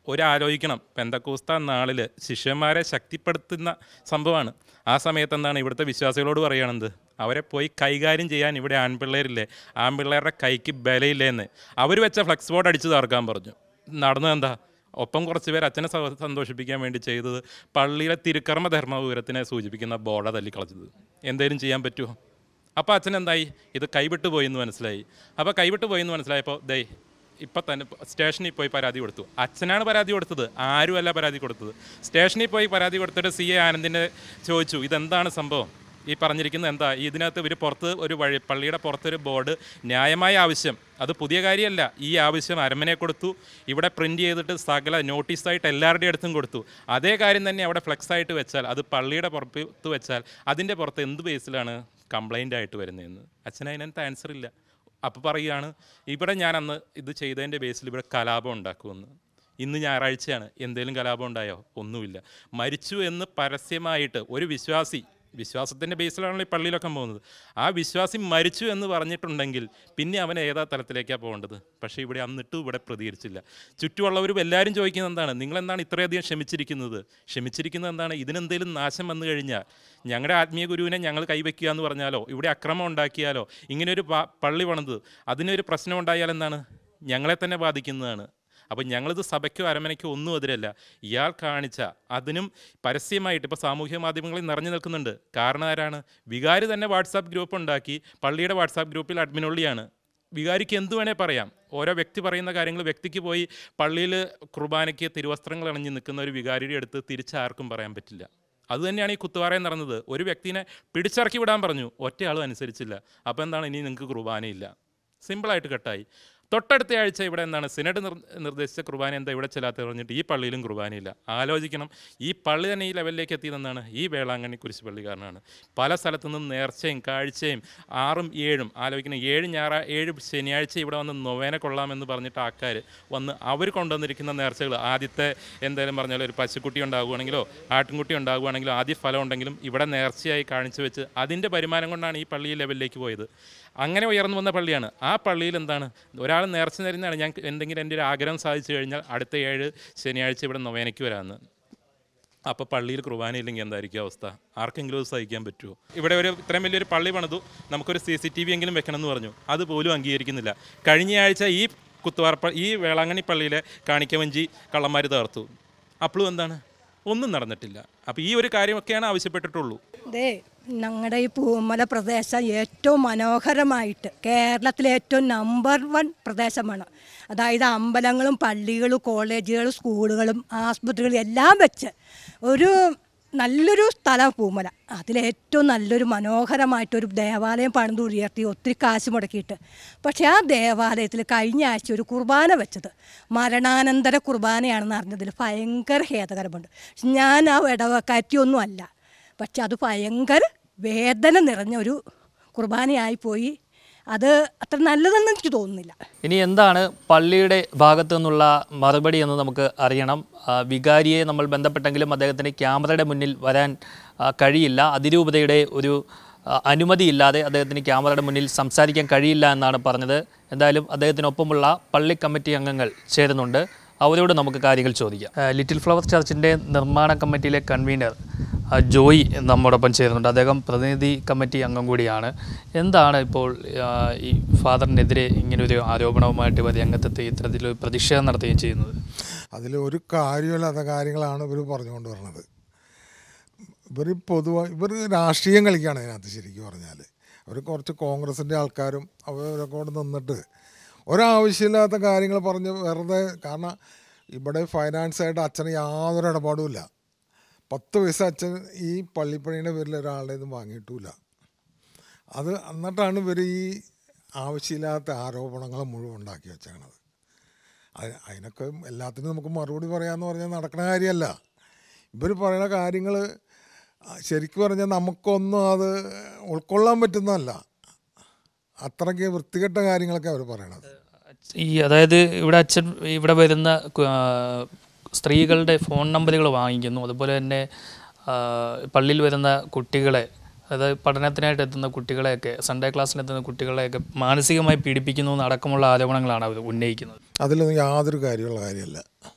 ഒരു ആലോചിക്കണം പെന്തക്കൂസ്ത നാളിൽ ശിഷ്യന്മാരെ ശക്തിപ്പെടുത്തുന്ന സംഭവമാണ് ആ സമയത്ത് എന്താണ് ഇവിടുത്തെ വിശ്വാസികളോട് പറയണത് അവരെ പോയി കൈകാര്യം ചെയ്യാൻ ഇവിടെ ആൺപിള്ളേരില്ലേ ആൺപിള്ളേരുടെ കൈക്ക് ബലയില്ലേ എന്ന് അവർ വെച്ച ഫ്ലെക്സ് ബോർഡ് അടിച്ച് തകർക്കാൻ പറഞ്ഞു നടന്നത് എന്താ ഒപ്പം കുറച്ച് പേര് അച്ഛനെ സ- സന്തോഷിപ്പിക്കാൻ വേണ്ടി ചെയ്തത് പള്ളിയിലെ തിരുക്കർമ്മ ധർമ്മപൂരത്തിനെ സൂചിപ്പിക്കുന്ന ബോർഡാണ് തല്ലിക്കളച്ചത് എന്തേലും ചെയ്യാൻ പറ്റുമോ അപ്പോൾ അച്ഛൻ എന്തായി ഇത് കൈവിട്ട് പോയി എന്ന് മനസ്സിലായി അപ്പോൾ കൈവിട്ട് പോയി എന്ന് മനസ്സിലായപ്പോൾ ദേ ഇപ്പം തന്നെ സ്റ്റേഷനിൽ പോയി പരാതി കൊടുത്തു അച്ഛനാണ് പരാതി കൊടുത്തത് ആരുമല്ല പരാതി കൊടുത്തത് സ്റ്റേഷനിൽ പോയി പരാതി കൊടുത്തിട്ട് സി എ ആനന്ദിനെ ചോദിച്ചു ഇതെന്താണ് സംഭവം ഈ പറഞ്ഞിരിക്കുന്നത് എന്താ ഇതിനകത്ത് ഇവർ പുറത്ത് ഒരു വഴി പള്ളിയുടെ പുറത്തൊരു ബോർഡ് ന്യായമായ ആവശ്യം അത് പുതിയ കാര്യമല്ല ഈ ആവശ്യം അരമനെ കൊടുത്തു ഇവിടെ പ്രിൻ്റ് ചെയ്തിട്ട് സകല നോട്ടീസായിട്ട് എല്ലാവരുടെയും അടുത്തും കൊടുത്തു അതേ കാര്യം തന്നെ അവിടെ ഫ്ലെക്സ് ആയിട്ട് വെച്ചാൽ അത് പള്ളിയുടെ പുറത്ത് വെച്ചാൽ അതിൻ്റെ പുറത്ത് എന്ത് ബേസിലാണ് കംപ്ലൈൻ്റ് ആയിട്ട് വരുന്നതെന്ന് അച്ഛന് അതിനകത്ത് ആൻസർ ഇല്ല അപ്പോൾ പറയുകയാണ് ഇവിടെ ഞാൻ അന്ന് ഇത് ചെയ്തതിൻ്റെ ബേസിൽ ഇവിടെ കലാപം ഉണ്ടാക്കുമെന്ന് ഇന്ന് ഞായറാഴ്ചയാണ് എന്തെങ്കിലും കലാപം ഉണ്ടായോ ഒന്നുമില്ല മരിച്ചു എന്ന് പരസ്യമായിട്ട് ഒരു വിശ്വാസി വിശ്വാസത്തിൻ്റെ ബേസിലാണല്ലോ ഈ പള്ളിയിലൊക്കെ പോകുന്നത് ആ വിശ്വാസി മരിച്ചു എന്ന് പറഞ്ഞിട്ടുണ്ടെങ്കിൽ പിന്നെ അവൻ ഏതാ തലത്തിലേക്കാണ് പോകേണ്ടത് പക്ഷേ ഇവിടെ അന്നിട്ടും ഇവിടെ പ്രതികരിച്ചില്ല ചുറ്റുമുള്ളവരും എല്ലാവരും ചോദിക്കുന്നത് എന്താണ് നിങ്ങളെന്താണ് ഇത്രയധികം ക്ഷമിച്ചിരിക്കുന്നത് ക്ഷമിച്ചിരിക്കുന്നത് എന്താണ് ഇതിനെന്തെങ്കിലും നാശം വന്നു കഴിഞ്ഞാൽ ഞങ്ങളുടെ ആത്മീയ ഗുരുവിനെ ഞങ്ങൾ കൈവയ്ക്കുക എന്ന് പറഞ്ഞാലോ ഇവിടെ അക്രമം ഉണ്ടാക്കിയാലോ ഇങ്ങനെയൊരു പ- പള്ളി പണിത് അതിനൊരു പ്രശ്നം ഉണ്ടായാൽ എന്താണ് ഞങ്ങളെ തന്നെ ബാധിക്കുന്നതാണ് അപ്പം ഞങ്ങളിത് സഭയ്ക്കോ അരമനയ്ക്കോ ഒന്നും എതിരല്ല ഇയാൾ കാണിച്ച അതിനും പരസ്യമായിട്ട് ഇപ്പോൾ സാമൂഹ്യ മാധ്യമങ്ങളിൽ നിറഞ്ഞു നിൽക്കുന്നുണ്ട് കാരണം ആരാണ് വികാരി തന്നെ വാട്സാപ്പ് ഗ്രൂപ്പ് ഉണ്ടാക്കി പള്ളിയുടെ വാട്സാപ്പ് ഗ്രൂപ്പിൽ അഡ്മിനുള്ളിയാണ് വികാരിക്ക് എന്തു വേണേൽ പറയാം ഓരോ വ്യക്തി പറയുന്ന കാര്യങ്ങൾ വ്യക്തിക്ക് പോയി പള്ളിയിൽ കുർബാനയ്ക്ക് തിരുവസ്ത്രങ്ങൾ അണിഞ്ഞ് നിൽക്കുന്ന ഒരു വികാരിയുടെ അടുത്ത് തിരിച്ചാർക്കും പറയാൻ പറ്റില്ല അതുതന്നെയാണ് ഈ കുത്തുവാറയിൽ നടന്നത് ഒരു വ്യക്തിനെ പിടിച്ചിറക്കി വിടാൻ പറഞ്ഞു ഒറ്റയാളും അനുസരിച്ചില്ല അപ്പോൾ എന്താണ് ഇനി നിങ്ങൾക്ക് കുർബാനയില്ല സിമ്പിളായിട്ട് കട്ടായി തൊട്ടടുത്ത ആഴ്ച ഇവിടെ എന്താണ് സിനഡ് നിർ നിർദ്ദേശിച്ച കുർബാന എന്താ ഇവിടെ ചെല്ലാത്ത പറഞ്ഞിട്ട് ഈ പള്ളിയിലും കുർബാനയില്ല ആലോചിക്കണം ഈ പള്ളി തന്നെ ഈ ലെവലിലേക്ക് എത്തിയതെന്നാണ് ഈ വേളാങ്കണ്ണി കുരിശ് പള്ളി കാരണമാണ് പല സ്ഥലത്തു നിന്നും നേർച്ചയും കാഴ്ചയും ആറും ഏഴും ആലോചിക്കണം ഏഴ് ഞായറാ ഏഴ് ശനിയാഴ്ച ഇവിടെ വന്ന് നൊവേന കൊള്ളാമെന്ന് പറഞ്ഞിട്ട് ആൾക്കാർ വന്ന് അവർ കൊണ്ടുവന്നിരിക്കുന്ന നേർച്ചകൾ ആദ്യത്തെ എന്തായാലും പറഞ്ഞാൽ ഒരു പശുക്കുട്ടി ഉണ്ടാകുവാണെങ്കിലോ ആട്ടിൻകുട്ടി ഉണ്ടാകുവാണെങ്കിലോ ആദ്യ ഫലം ഉണ്ടെങ്കിലും ഇവിടെ നേർച്ചയായി കാണിച്ചു വെച്ച് അതിൻ്റെ വരുമാനം കൊണ്ടാണ് ഈ പള്ളി ലെവലിലേക്ക് പോയത് അങ്ങനെ ഉയർന്നു വന്ന പള്ളിയാണ് ആ പള്ളിയിൽ എന്താണ് ഒരാൾ നേർച്ച തരുന്നതാണ് ഞാൻ എന്തെങ്കിലും എൻ്റെ ഒരു ആഗ്രഹം സാധിച്ചു കഴിഞ്ഞാൽ അടുത്ത ഏഴ് ശനിയാഴ്ച ഇവിടെ നൊവേനയ്ക്ക് വരാമെന്ന് അപ്പോൾ പള്ളിയിൽ കുർബാനയില്ലെങ്കിൽ എന്തായിരിക്കും അവസ്ഥ ആർക്കെങ്കിലും അത് സഹിക്കാൻ പറ്റുമോ ഇവിടെ ഒരു ഇത്രയും വലിയൊരു പള്ളി പണിതു നമുക്കൊരു സി സി ടി വി എങ്കിലും വെക്കണം എന്ന് പറഞ്ഞു അതുപോലും അംഗീകരിക്കുന്നില്ല കഴിഞ്ഞ ആഴ്ച ഈ കുത്തുവാർപ്പ ഈ വേളാങ്കണ്ണി പള്ളിയിലെ കാണിക്കവഞ്ചി കള്ളന്മാർ തകർത്തു അപ്പോഴും എന്താണ് ഒന്നും നടന്നിട്ടില്ല അപ്പോൾ ഈ ഒരു കാര്യമൊക്കെയാണ് ആവശ്യപ്പെട്ടിട്ടുള്ളൂ ദേ ഞങ്ങളുടെ ഈ പൂമല പ്രദേശം ഏറ്റവും മനോഹരമായിട്ട് കേരളത്തിലെ ഏറ്റവും നമ്പർ വൺ പ്രദേശമാണ് അതായത് അമ്പലങ്ങളും പള്ളികളും കോളേജുകളും സ്കൂളുകളും ആസ്പത്രികളും എല്ലാം വെച്ച് ഒരു നല്ലൊരു സ്ഥലം പൂമല അതിലേറ്റവും നല്ലൊരു മനോഹരമായിട്ടൊരു ദേവാലയം പണിത് ഉയർത്തി ഒത്തിരി കാശ് മുടക്കിയിട്ട് പക്ഷേ ആ ദേവാലയത്തിൽ കഴിഞ്ഞ ആഴ്ച ഒരു കുർബാന വെച്ചത് മരണാനന്തര കുർബാനയാണെന്ന് അറിഞ്ഞതിൽ ഭയങ്കര ഖേദകരമുണ്ട് ഞാൻ ആ ഇടവക്കാറ്റിയൊന്നും അല്ല പക്ഷെ അത് ഭയങ്കര വേദന നിറഞ്ഞ ഒരു കുർബാനയായി പോയി അത് അത്ര നല്ലതെന്ന് എനിക്ക് തോന്നുന്നില്ല ഇനി എന്താണ് പള്ളിയുടെ ഭാഗത്തു നിന്നുള്ള മറുപടി എന്ന് നമുക്ക് അറിയണം ആ, വികാരിയെ നമ്മൾ ബന്ധപ്പെട്ടെങ്കിലും അദ്ദേഹത്തിന് ക്യാമറയുടെ മുന്നിൽ വരാൻ ആ, കഴിയില്ല അതിരൂപതയുടെ ഒരു ആ, അനുമതിയില്ലാതെ അദ്ദേഹത്തിന് ക്യാമറയുടെ മുന്നിൽ സംസാരിക്കാൻ കഴിയില്ല എന്നാണ് പറഞ്ഞത് എന്തായാലും അദ്ദേഹത്തിനൊപ്പമുള്ള പള്ളി കമ്മിറ്റി അംഗങ്ങൾ ചേരുന്നുണ്ട് അവരോട് നമുക്ക് കാര്യങ്ങൾ ചോദിക്കാം ആ, ലിറ്റിൽ ഫ്ലവർ ചർച്ചിൻ്റെ നിർമ്മാണ കമ്മിറ്റിയിലെ കൺവീനർ ആ, ജോയി നമ്മോടൊപ്പം ചേരുന്നുണ്ട് അദ്ദേഹം പ്രതിനിധി കമ്മിറ്റി അംഗം കൂടിയാണ് എന്താണ് ഇപ്പോൾ ആ, ഈ ഫാദറിനെതിരെ ഇങ്ങനൊരു ആരോപണവുമായിട്ട് ഇവർ രംഗത്തെത്തി ഇത്തരത്തിലൊരു പ്രതിഷേധം നടത്തുകയും ചെയ്യുന്നത് അതിൽ ഒരു കാര്യമില്ലാത്ത കാര്യങ്ങളാണ് ഇവർ പറഞ്ഞുകൊണ്ട് വരുന്നത് ഇവർ പൊതുവായി ഇവർ രാഷ്ട്രീയം കളിക്കുകയാണ് അതിനകത്ത് ശരിക്കും പറഞ്ഞാൽ അവർ കുറച്ച് കോൺഗ്രസിൻ്റെ ആൾക്കാരും അവരൊക്കെ കൂടെ നിന്നിട്ട് ഒരാവശ്യമില്ലാത്ത കാര്യങ്ങൾ പറഞ്ഞ് വെറുതെ കാരണം ഇവിടെ ഫൈനാൻസായിട്ട് അച്ഛന് യാതൊരു ഇടപാടുമില്ല പത്ത് പൈസ അച്ഛൻ ഈ പള്ളിപ്പണിയുടെ പേരിൽ ഒരാളുടെ ഇതും വാങ്ങിയിട്ടുമില്ല അത് എന്നിട്ടാണ് ഇവർ ഈ ആവശ്യമില്ലാത്ത ആരോപണങ്ങൾ മുഴുവൻ ഉണ്ടാക്കി വെച്ചേക്കണത് അത് അതിനൊക്കെ എല്ലാത്തിനും നമുക്ക് മറുപടി പറയാമെന്ന് പറഞ്ഞാൽ നടക്കുന്ന കാര്യമല്ല ഇവർ പറയുന്ന കാര്യങ്ങൾ ശരിക്കും പറഞ്ഞാൽ നമുക്കൊന്നും അത് ഉൾക്കൊള്ളാൻ പറ്റുന്നതല്ല അത്രയ്ക്ക് വൃത്തികെട്ട കാര്യങ്ങളൊക്കെ അവർ പറയണത് ഈ അതായത് ഇവിടെ അച്ഛൻ ഇവിടെ വരുന്ന കു- ആ, സ്ത്രീകളുടെ ഫോൺ നമ്പറുകൾ വാങ്ങിക്കുന്നു അതുപോലെ തന്നെ ആ, പള്ളിയിൽ വരുന്ന കുട്ടികളെ അതായത് പഠനത്തിനായിട്ട് എത്തുന്ന കുട്ടികളെയൊക്കെ സൺഡേ ക്ലാസ്സിന് എത്തുന്ന കുട്ടികളെയൊക്കെ മാനസികമായി പീഡിപ്പിക്കുന്നു എന്നടക്കമുള്ള ആരോപണങ്ങളാണ് അവർ ഉന്നയിക്കുന്നത് അതിലൊന്നും യാതൊരു കാര്യമുള്ള കാര്യമല്ല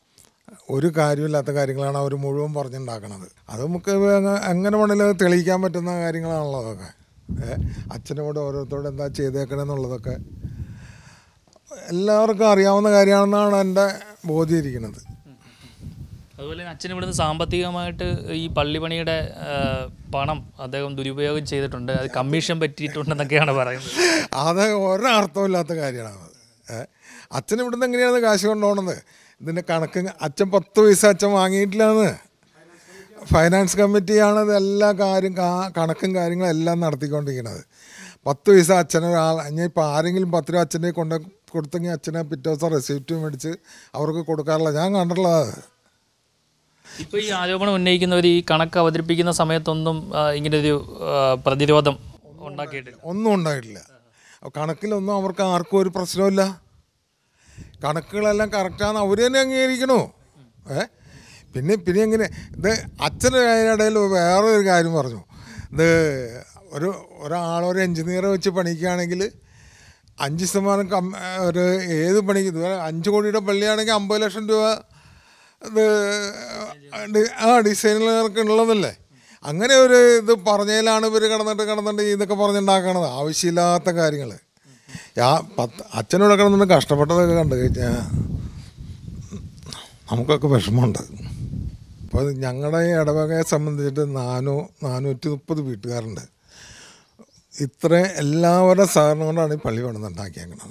ഒരു കാര്യമില്ലാത്ത കാര്യങ്ങളാണ് അവർ മുഴുവൻ പറഞ്ഞുണ്ടാക്കണത് അത് നമുക്ക് അങ്ങ് എങ്ങനെ വേണമെങ്കിലും അത് തെളിയിക്കാൻ പറ്റുന്ന കാര്യങ്ങളാണല്ലോ അതൊക്കെ ഏ അച്ഛനോട് ഓരോരുത്തരോട് എന്താ ചെയ്തേക്കണമെന്നുള്ളതൊക്കെ എല്ലാവർക്കും അറിയാവുന്ന കാര്യമാണെന്നാണ് എൻ്റെ ബോധ്യം ഇരിക്കുന്നത് അതുപോലെ തന്നെ അച്ഛൻ ഇവിടുന്ന് സാമ്പത്തികമായിട്ട് ഈ പള്ളിപ്പണിയുടെ ആ, പണം അദ്ദേഹം ദുരുപയോഗം ചെയ്തിട്ടുണ്ട് അത് കമ്മീഷൻ പറ്റിയിട്ടുണ്ടെന്നൊക്കെയാണ് പറയുന്നത് അത് ഒരർത്ഥമില്ലാത്ത കാര്യമാണ് അത് ഏ അച്ഛൻ ഇവിടുന്ന് എങ്ങനെയാണ് കാശ് കൊണ്ടുപോകണത് ഇതിൻ്റെ കണക്ക് അച്ഛൻ പത്ത് പൈസ അച്ഛൻ വാങ്ങിയിട്ടില്ലാന്ന് ഫൈനാൻസ് കമ്മിറ്റിയാണ് ഇത് എല്ലാ കാര്യം കാ- കണക്കും കാര്യങ്ങളും എല്ലാം നടത്തിക്കൊണ്ടിരിക്കുന്നത് പത്ത് പൈസ അച്ഛനെ ഒരാൾ ഇനി ഇപ്പോൾ ആരെങ്കിലും പത്ത് രൂപ അച്ഛനെ കൊണ്ട് കൊടുത്തെങ്കിൽ അച്ഛനെ പിറ്റേ ദിവസം റെസിപ്റ്റ് മേടിച്ച് അവർക്ക് കൊടുക്കാറില്ല ഞാൻ കണ്ടിട്ടുള്ളത് ഇപ്പോൾ ഈ ആരോപണം ഉന്നയിക്കുന്നവർ ഈ കണക്ക് അവതരിപ്പിക്കുന്ന സമയത്തൊന്നും ആ, ഇങ്ങനൊരു ആ, പ്രതിരോധം ഉണ്ടാക്കിയിട്ടില്ല ഒന്നും ഉണ്ടായിട്ടില്ല കണക്കിലൊന്നും അവർക്ക് ആർക്കും ഒരു പ്രശ്നമില്ല കണക്കുകളെല്ലാം കറക്റ്റാന്ന് അവർ തന്നെ അംഗീകരിക്കണു ഏ പിന്നെ പിന്നെ എങ്ങനെ ഇത് അച്ഛൻ്റെ ഇടയിൽ വേറെ ഒരു കാര്യം പറഞ്ഞു ഇത് ഒരു ഒരാളൊരു എഞ്ചിനീയറെ വെച്ച് പണിക്കുകയാണെങ്കിൽ അഞ്ച് ശതമാനം കം ഒരു ഏത് പണിക്ക് ഇതുപോലെ അഞ്ച് കോടിയുടെ പള്ളിയാണെങ്കിൽ അമ്പത് ലക്ഷം രൂപ ഇത് ഡി- ആ ഡിസൈനുകൾക്ക് ഉള്ളതല്ലേ അങ്ങനെ ഒരു ഇത് പറഞ്ഞതിലാണ് ഇവർ കിടന്നിട്ട് കിടന്നിട്ട് ഇതൊക്കെ പറഞ്ഞുണ്ടാക്കണത് ആവശ്യമില്ലാത്ത കാര്യങ്ങൾ ആ പത്ത് അച്ഛനോട് കിടന്നിട്ട് കഷ്ടപ്പെട്ടതൊക്കെ കണ്ടു കഴിഞ്ഞാൽ നമുക്കൊക്കെ വിഷമമുണ്ട് അപ്പോൾ ഞങ്ങളുടെ ഈ ഇടവകയെ സംബന്ധിച്ചിട്ട് നാനൂ നാനൂറ്റി മുപ്പത് വീട്ടുകാരുണ്ട് ഇത്ര എല്ലാവരുടെ സഹകരണം കൊണ്ടാണ് ഈ പള്ളി പണിതുണ്ടാക്കിയേക്കണത്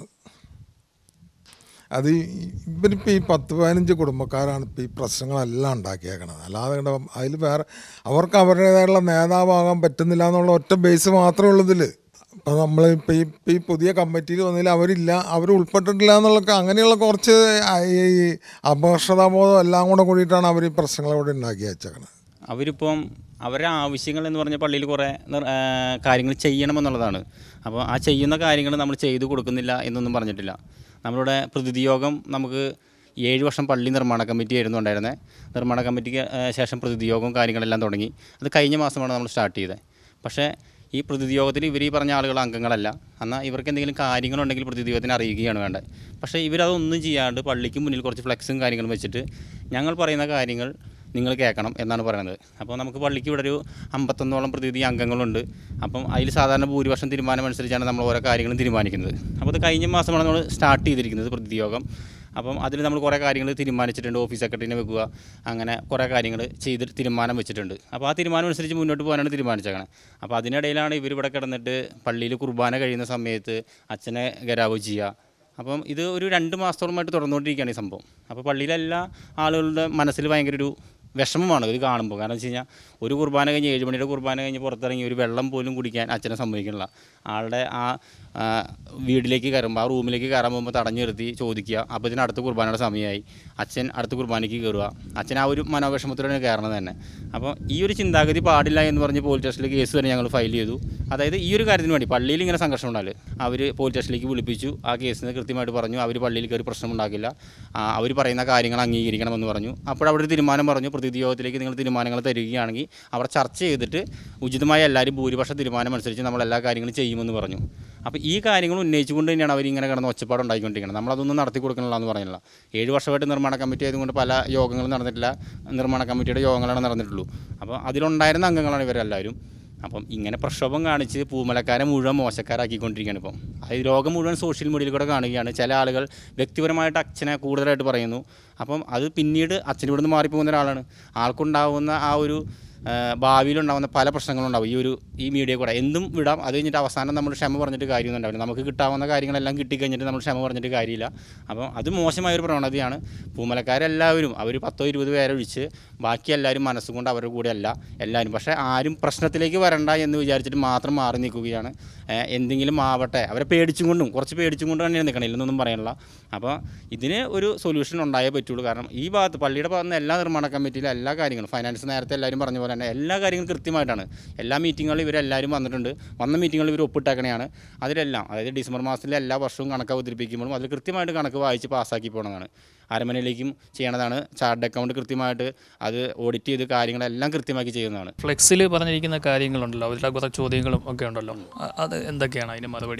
അത് ഇവരിപ്പോൾ ഈ പത്ത് പതിനഞ്ച് കുടുംബക്കാരാണ് ഇപ്പോൾ ഈ പ്രശ്നങ്ങളെല്ലാം ഉണ്ടാക്കിയേക്കണത് അല്ലാതെ അതിൽ വേറെ അവർക്ക് അവരുടേതായുള്ള നേതാവാകാൻ പറ്റുന്നില്ല എന്നുള്ള ഒറ്റ ബേസ് മാത്രമേ ഉള്ളൂ ഇതിൽ അപ്പോൾ നമ്മൾ ഇപ്പോൾ ഈ ഇപ്പോൾ ഈ പുതിയ കമ്മിറ്റിയിൽ വന്നതിൽ അവരില്ല അവർ ഉൾപ്പെട്ടിട്ടില്ല എന്നുള്ള അങ്ങനെയുള്ള കുറച്ച് ഈ അപകർഷതാബോധം എല്ലാം കൂടെ കൂടിയിട്ടാണ് അവർ ഈ പ്രശ്നങ്ങൾ ഇവിടെ ഉണ്ടാക്കി വെച്ചേക്കണത് അവരിപ്പം അവരുടെ ആവശ്യങ്ങൾ എന്ന് പറഞ്ഞ പള്ളിയിൽ കുറേ നിർ- ആ, കാര്യങ്ങൾ ചെയ്യണമെന്നുള്ളതാണ് അപ്പോൾ ആ ചെയ്യുന്ന കാര്യങ്ങൾ നമ്മൾ ചെയ്തു കൊടുക്കുന്നില്ല എന്നൊന്നും പറഞ്ഞിട്ടില്ല നമ്മളുടെ പ്രതിനിധി യോഗം നമുക്ക് ഏഴ് വർഷം പള്ളി നിർമ്മാണ കമ്മിറ്റി ആയിരുന്നു ഉണ്ടായിരുന്നത് നിർമ്മാണ കമ്മിറ്റിക്ക് ആ, ശേഷം പ്രതിനിധി യോഗവും കാര്യങ്ങളെല്ലാം തുടങ്ങി അത് കഴിഞ്ഞ മാസമാണ് നമ്മൾ സ്റ്റാർട്ട് ചെയ്തത് പക്ഷേ ഈ പ്രതിനിധി യോഗത്തിൽ ഇവർ ഈ പറഞ്ഞ ആളുകൾ അംഗങ്ങളല്ല എന്നാൽ ഇവർക്ക് എന്തെങ്കിലും കാര്യങ്ങളുണ്ടെങ്കിൽ പ്രതിനിധി യോഗത്തിന് അറിയുകയാണ് വേണ്ടത് പക്ഷേ ഇവരതൊന്നും ചെയ്യാണ്ട് പള്ളിക്ക് മുന്നിൽ കുറച്ച് ഫ്ലെക്സും കാര്യങ്ങളും വെച്ചിട്ട് ഞങ്ങൾ പറയുന്ന കാര്യങ്ങൾ നിങ്ങൾ കേൾക്കണം എന്നാണ് പറയുന്നത് അപ്പോൾ നമുക്ക് പള്ളിക്ക് ഇവിടെ ഒരു അമ്പത്തൊന്നോളം പ്രതിനിധി അംഗങ്ങളുണ്ട് അപ്പം അതിൽ സാധാരണ ഭൂരിപക്ഷം തീരുമാനം അനുസരിച്ചാണ് നമ്മൾ ഓരോ കാര്യങ്ങളും തീരുമാനിക്കുന്നത് അപ്പോൾ അത് കഴിഞ്ഞ മാസമാണ് നമ്മൾ സ്റ്റാർട്ട് ചെയ്തിരിക്കുന്നത് പ്രതിനിധി യോഗം അപ്പം അതിൽ നമ്മൾ കുറേ കാര്യങ്ങൾ തീരുമാനിച്ചിട്ടുണ്ട് ഓഫീസ് സെക്രട്ടറിനെ വെക്കുക അങ്ങനെ കുറേ കാര്യങ്ങൾ ചെയ്ത് തീരുമാനം വെച്ചിട്ടുണ്ട് അപ്പോൾ ആ തീരുമാനം അനുസരിച്ച് മുന്നോട്ട് പോകാനാണ് തീരുമാനിച്ചേക്കണത് അപ്പോൾ അതിനിടയിലാണ് ഇവർ ഇവിടെ കിടന്നിട്ട് പള്ളിയിൽ കുർബാന കഴിയുന്ന സമയത്ത് അച്ഛനെ ഗരാവ് ചെയ്യുക അപ്പം ഇത് ഒരു രണ്ട് മാസത്തോളമായിട്ട് തുടർന്നുകൊണ്ടിരിക്കുകയാണ് ഈ സംഭവം അപ്പോൾ പള്ളിയിലെ എല്ലാ ആളുകളുടെ മനസ്സിൽ ഭയങ്കര ഒരു വിഷമമാണ് ഇത് കാണുമ്പോൾ കാരണം വെച്ച് കഴിഞ്ഞാൽ ഒരു കുർബാന കഴിഞ്ഞ് ഏഴ് മണിയുടെ കുർബാന കഴിഞ്ഞ് പുറത്തിറങ്ങി ഒരു വെള്ളം പോലും കുടിക്കാൻ അച്ഛനെ സമ്മതിക്കണില്ല ആളുടെ ആ ആ, വീട്ടിലേക്ക് കയറുമ്പോൾ ആ റൂമിലേക്ക് കയറാൻ പോകുമ്പോൾ തടഞ്ഞു നിർത്തി ചോദിക്കുക അപ്പോൾ ഇതിന് അടുത്ത കുർബാനയുടെ സമയമായി അച്ഛൻ അടുത്ത കുർബാനയ്ക്ക് കയറുക അച്ഛൻ ആ ഒരു മനോവിഷമത്തിലാണ് കയറണത് തന്നെ അപ്പോൾ ഈ ഒരു ചിന്താഗതി പാടില്ല എന്ന് പറഞ്ഞ് പോലീസ് സ്റ്റേഷനിൽ കേസ് വരെ ഞങ്ങൾ ഫയൽ ചെയ്തു അതായത് ഈ ഒരു കാര്യത്തിന് വേണ്ടി പള്ളിയിൽ ഇങ്ങനെ സംഘർഷം ഉണ്ടാവില്ല അവർ പോലീസ് സ്റ്റേഷനിലേക്ക് വിളിപ്പിച്ചു ആ കേസിന് കൃത്യമായിട്ട് പറഞ്ഞു അവർ പള്ളിയിൽ കയറി പ്രശ്നം ഉണ്ടാക്കില്ല അവർ പറയുന്ന കാര്യങ്ങൾ അംഗീകരിക്കണമെന്ന് പറഞ്ഞു അപ്പോഴവിടെ ഒരു തീരുമാനം പറഞ്ഞു പ്രതിനിധി യോഗത്തിലേക്ക് നിങ്ങൾ തീരുമാനങ്ങൾ തരികയാണെങ്കിൽ അവിടെ ചർച്ച ചെയ്തിട്ട് ഉചിതമായ എല്ലാവരും ഭൂരിപക്ഷ തീരുമാനം അനുസരിച്ച് നമ്മൾ എല്ലാ കാര്യങ്ങളും ചെയ്യുമെന്ന് പറഞ്ഞു അപ്പോൾ ഈ കാര്യങ്ങൾ ഉന്നയിച്ചുകൊണ്ട് തന്നെയാണ് അവർ ഇങ്ങനെ കിടന്ന് ഒച്ചപ്പാട് ഉണ്ടാക്കിക്കൊണ്ടിരിക്കുന്നത് നമ്മളതൊന്നും നടത്തി കൊടുക്കണില്ല എന്ന് പറഞ്ഞില്ല ഏഴ് വർഷമായിട്ട് നിർമ്മാണ കമ്മിറ്റി ആയതുകൊണ്ട് പല യോഗങ്ങളും നടന്നിട്ടില്ല നിർമ്മാണ കമ്മിറ്റിയുടെ യോഗങ്ങളാണ് നടന്നിട്ടുള്ളൂ അപ്പോൾ അതിലുണ്ടായിരുന്ന അംഗങ്ങളാണ് ഇവരെല്ലാവരും അപ്പം ഇങ്ങനെ പ്രക്ഷോഭം കാണിച്ച് പൂമലക്കാരെ മുഴുവൻ മോശക്കാരാക്കിക്കൊണ്ടിരിക്കുകയാണ് ഇപ്പം അത് ലോകം മുഴുവൻ സോഷ്യൽ മീഡിയയിൽ കൂടെ കാണുകയാണ് ചില ആളുകൾ വ്യക്തിപരമായിട്ട് അച്ഛനെ കൂടുതലായിട്ട് പറയുന്നു അപ്പം അത് പിന്നീട് അച്ഛൻ ഇവിടുന്ന് മാറിപ്പോകുന്ന ഒരാളാണ് ആൾക്കുണ്ടാവുന്ന ആ ഒരു ആ, ഭാവിയിലുണ്ടാകുന്ന പല പ്രശ്നങ്ങളുണ്ടാവും ഈ ഒരു ഈ മീഡിയ കൂടെ എന്തും വിടാം അത് കഴിഞ്ഞിട്ട് അവസാനം നമ്മൾ ക്ഷമ പറഞ്ഞിട്ട് കാര്യമൊന്നും ഉണ്ടാവില്ല നമുക്ക് കിട്ടാവുന്ന കാര്യങ്ങളെല്ലാം കിട്ടിക്കഴിഞ്ഞിട്ട് നമ്മൾ ക്ഷമ പറഞ്ഞിട്ട് കാര്യമില്ല അപ്പം അത് മോശമായൊരു പ്രവണതയാണ് പൂമലക്കാരെല്ലാവരും അവർ പത്തോ ഇരുപത് പേരെ ഒഴിച്ച് ബാക്കി എല്ലാവരും മനസ്സുകൊണ്ട് അവരുടെ കൂടെ അല്ല എല്ലാവരും പക്ഷേ ആരും പ്രശ്നത്തിലേക്ക് വരണ്ട എന്ന് വിചാരിച്ചിട്ട് മാത്രം മാറി നിൽക്കുകയാണ് ഏഹ് എന്തെങ്കിലും ആവട്ടെ അവരെ പേടിച്ചും കൊണ്ടും കുറച്ച് പേടിച്ചും കൊണ്ട് തന്നെയാണ് നിൽക്കണം ഇല്ലെന്നൊന്നും പറയാനില്ല അപ്പോൾ ഇതിന് ഒരു സൊല്യൂഷൻ ഉണ്ടായേ പറ്റുള്ളൂ കാരണം ഈ ഭാഗത്ത് പള്ളിയുടെ ഭാഗത്ത് നിന്ന് എല്ലാ നിർമ്മാണ കമ്മിറ്റിയിലും എല്ലാ കാര്യങ്ങളും ഫൈനാൻസ് നേരത്തെ എല്ലാവരും പറഞ്ഞ പോലെ തന്നെ എല്ലാ കാര്യങ്ങളും കൃത്യമായിട്ടാണ് എല്ലാ മീറ്റിങ്ങുകളിലും ഇവരെല്ലാവരും വന്നിട്ടുണ്ട് വന്ന മീറ്റിങ്ങുകളിൽ ഇവർ ഒപ്പിട്ടേക്കണെയാണ് അതിലെല്ലാം അതായത് ഡിസംബർ മാസത്തിലെ എല്ലാ വർഷവും കണക്ക് അവതരിപ്പിക്കുമ്പോഴും അതിൽ കൃത്യമായിട്ട് കണക്ക് വായിച്ച് പാസ്സാക്കി പോകണതാണ് അരമനയിലേക്കും ചെയ്യണതാണ് ചാർട്ട് അക്കൗണ്ട് കൃത്യമായിട്ട് അത് ഓഡിറ്റ് ചെയ്ത് കാര്യങ്ങളെല്ലാം കൃത്യമാക്കി ചെയ്യുന്നതാണ് ഫ്ലെക്സിൽ പറഞ്ഞിരിക്കുന്ന കാര്യങ്ങളുണ്ടല്ലോ അതിലെ കുറേ ചോദ്യങ്ങളും ഒക്കെ ഉണ്ടല്ലോ അ- അത് എന്തൊക്കെയാണ് അതിന് മറുപടി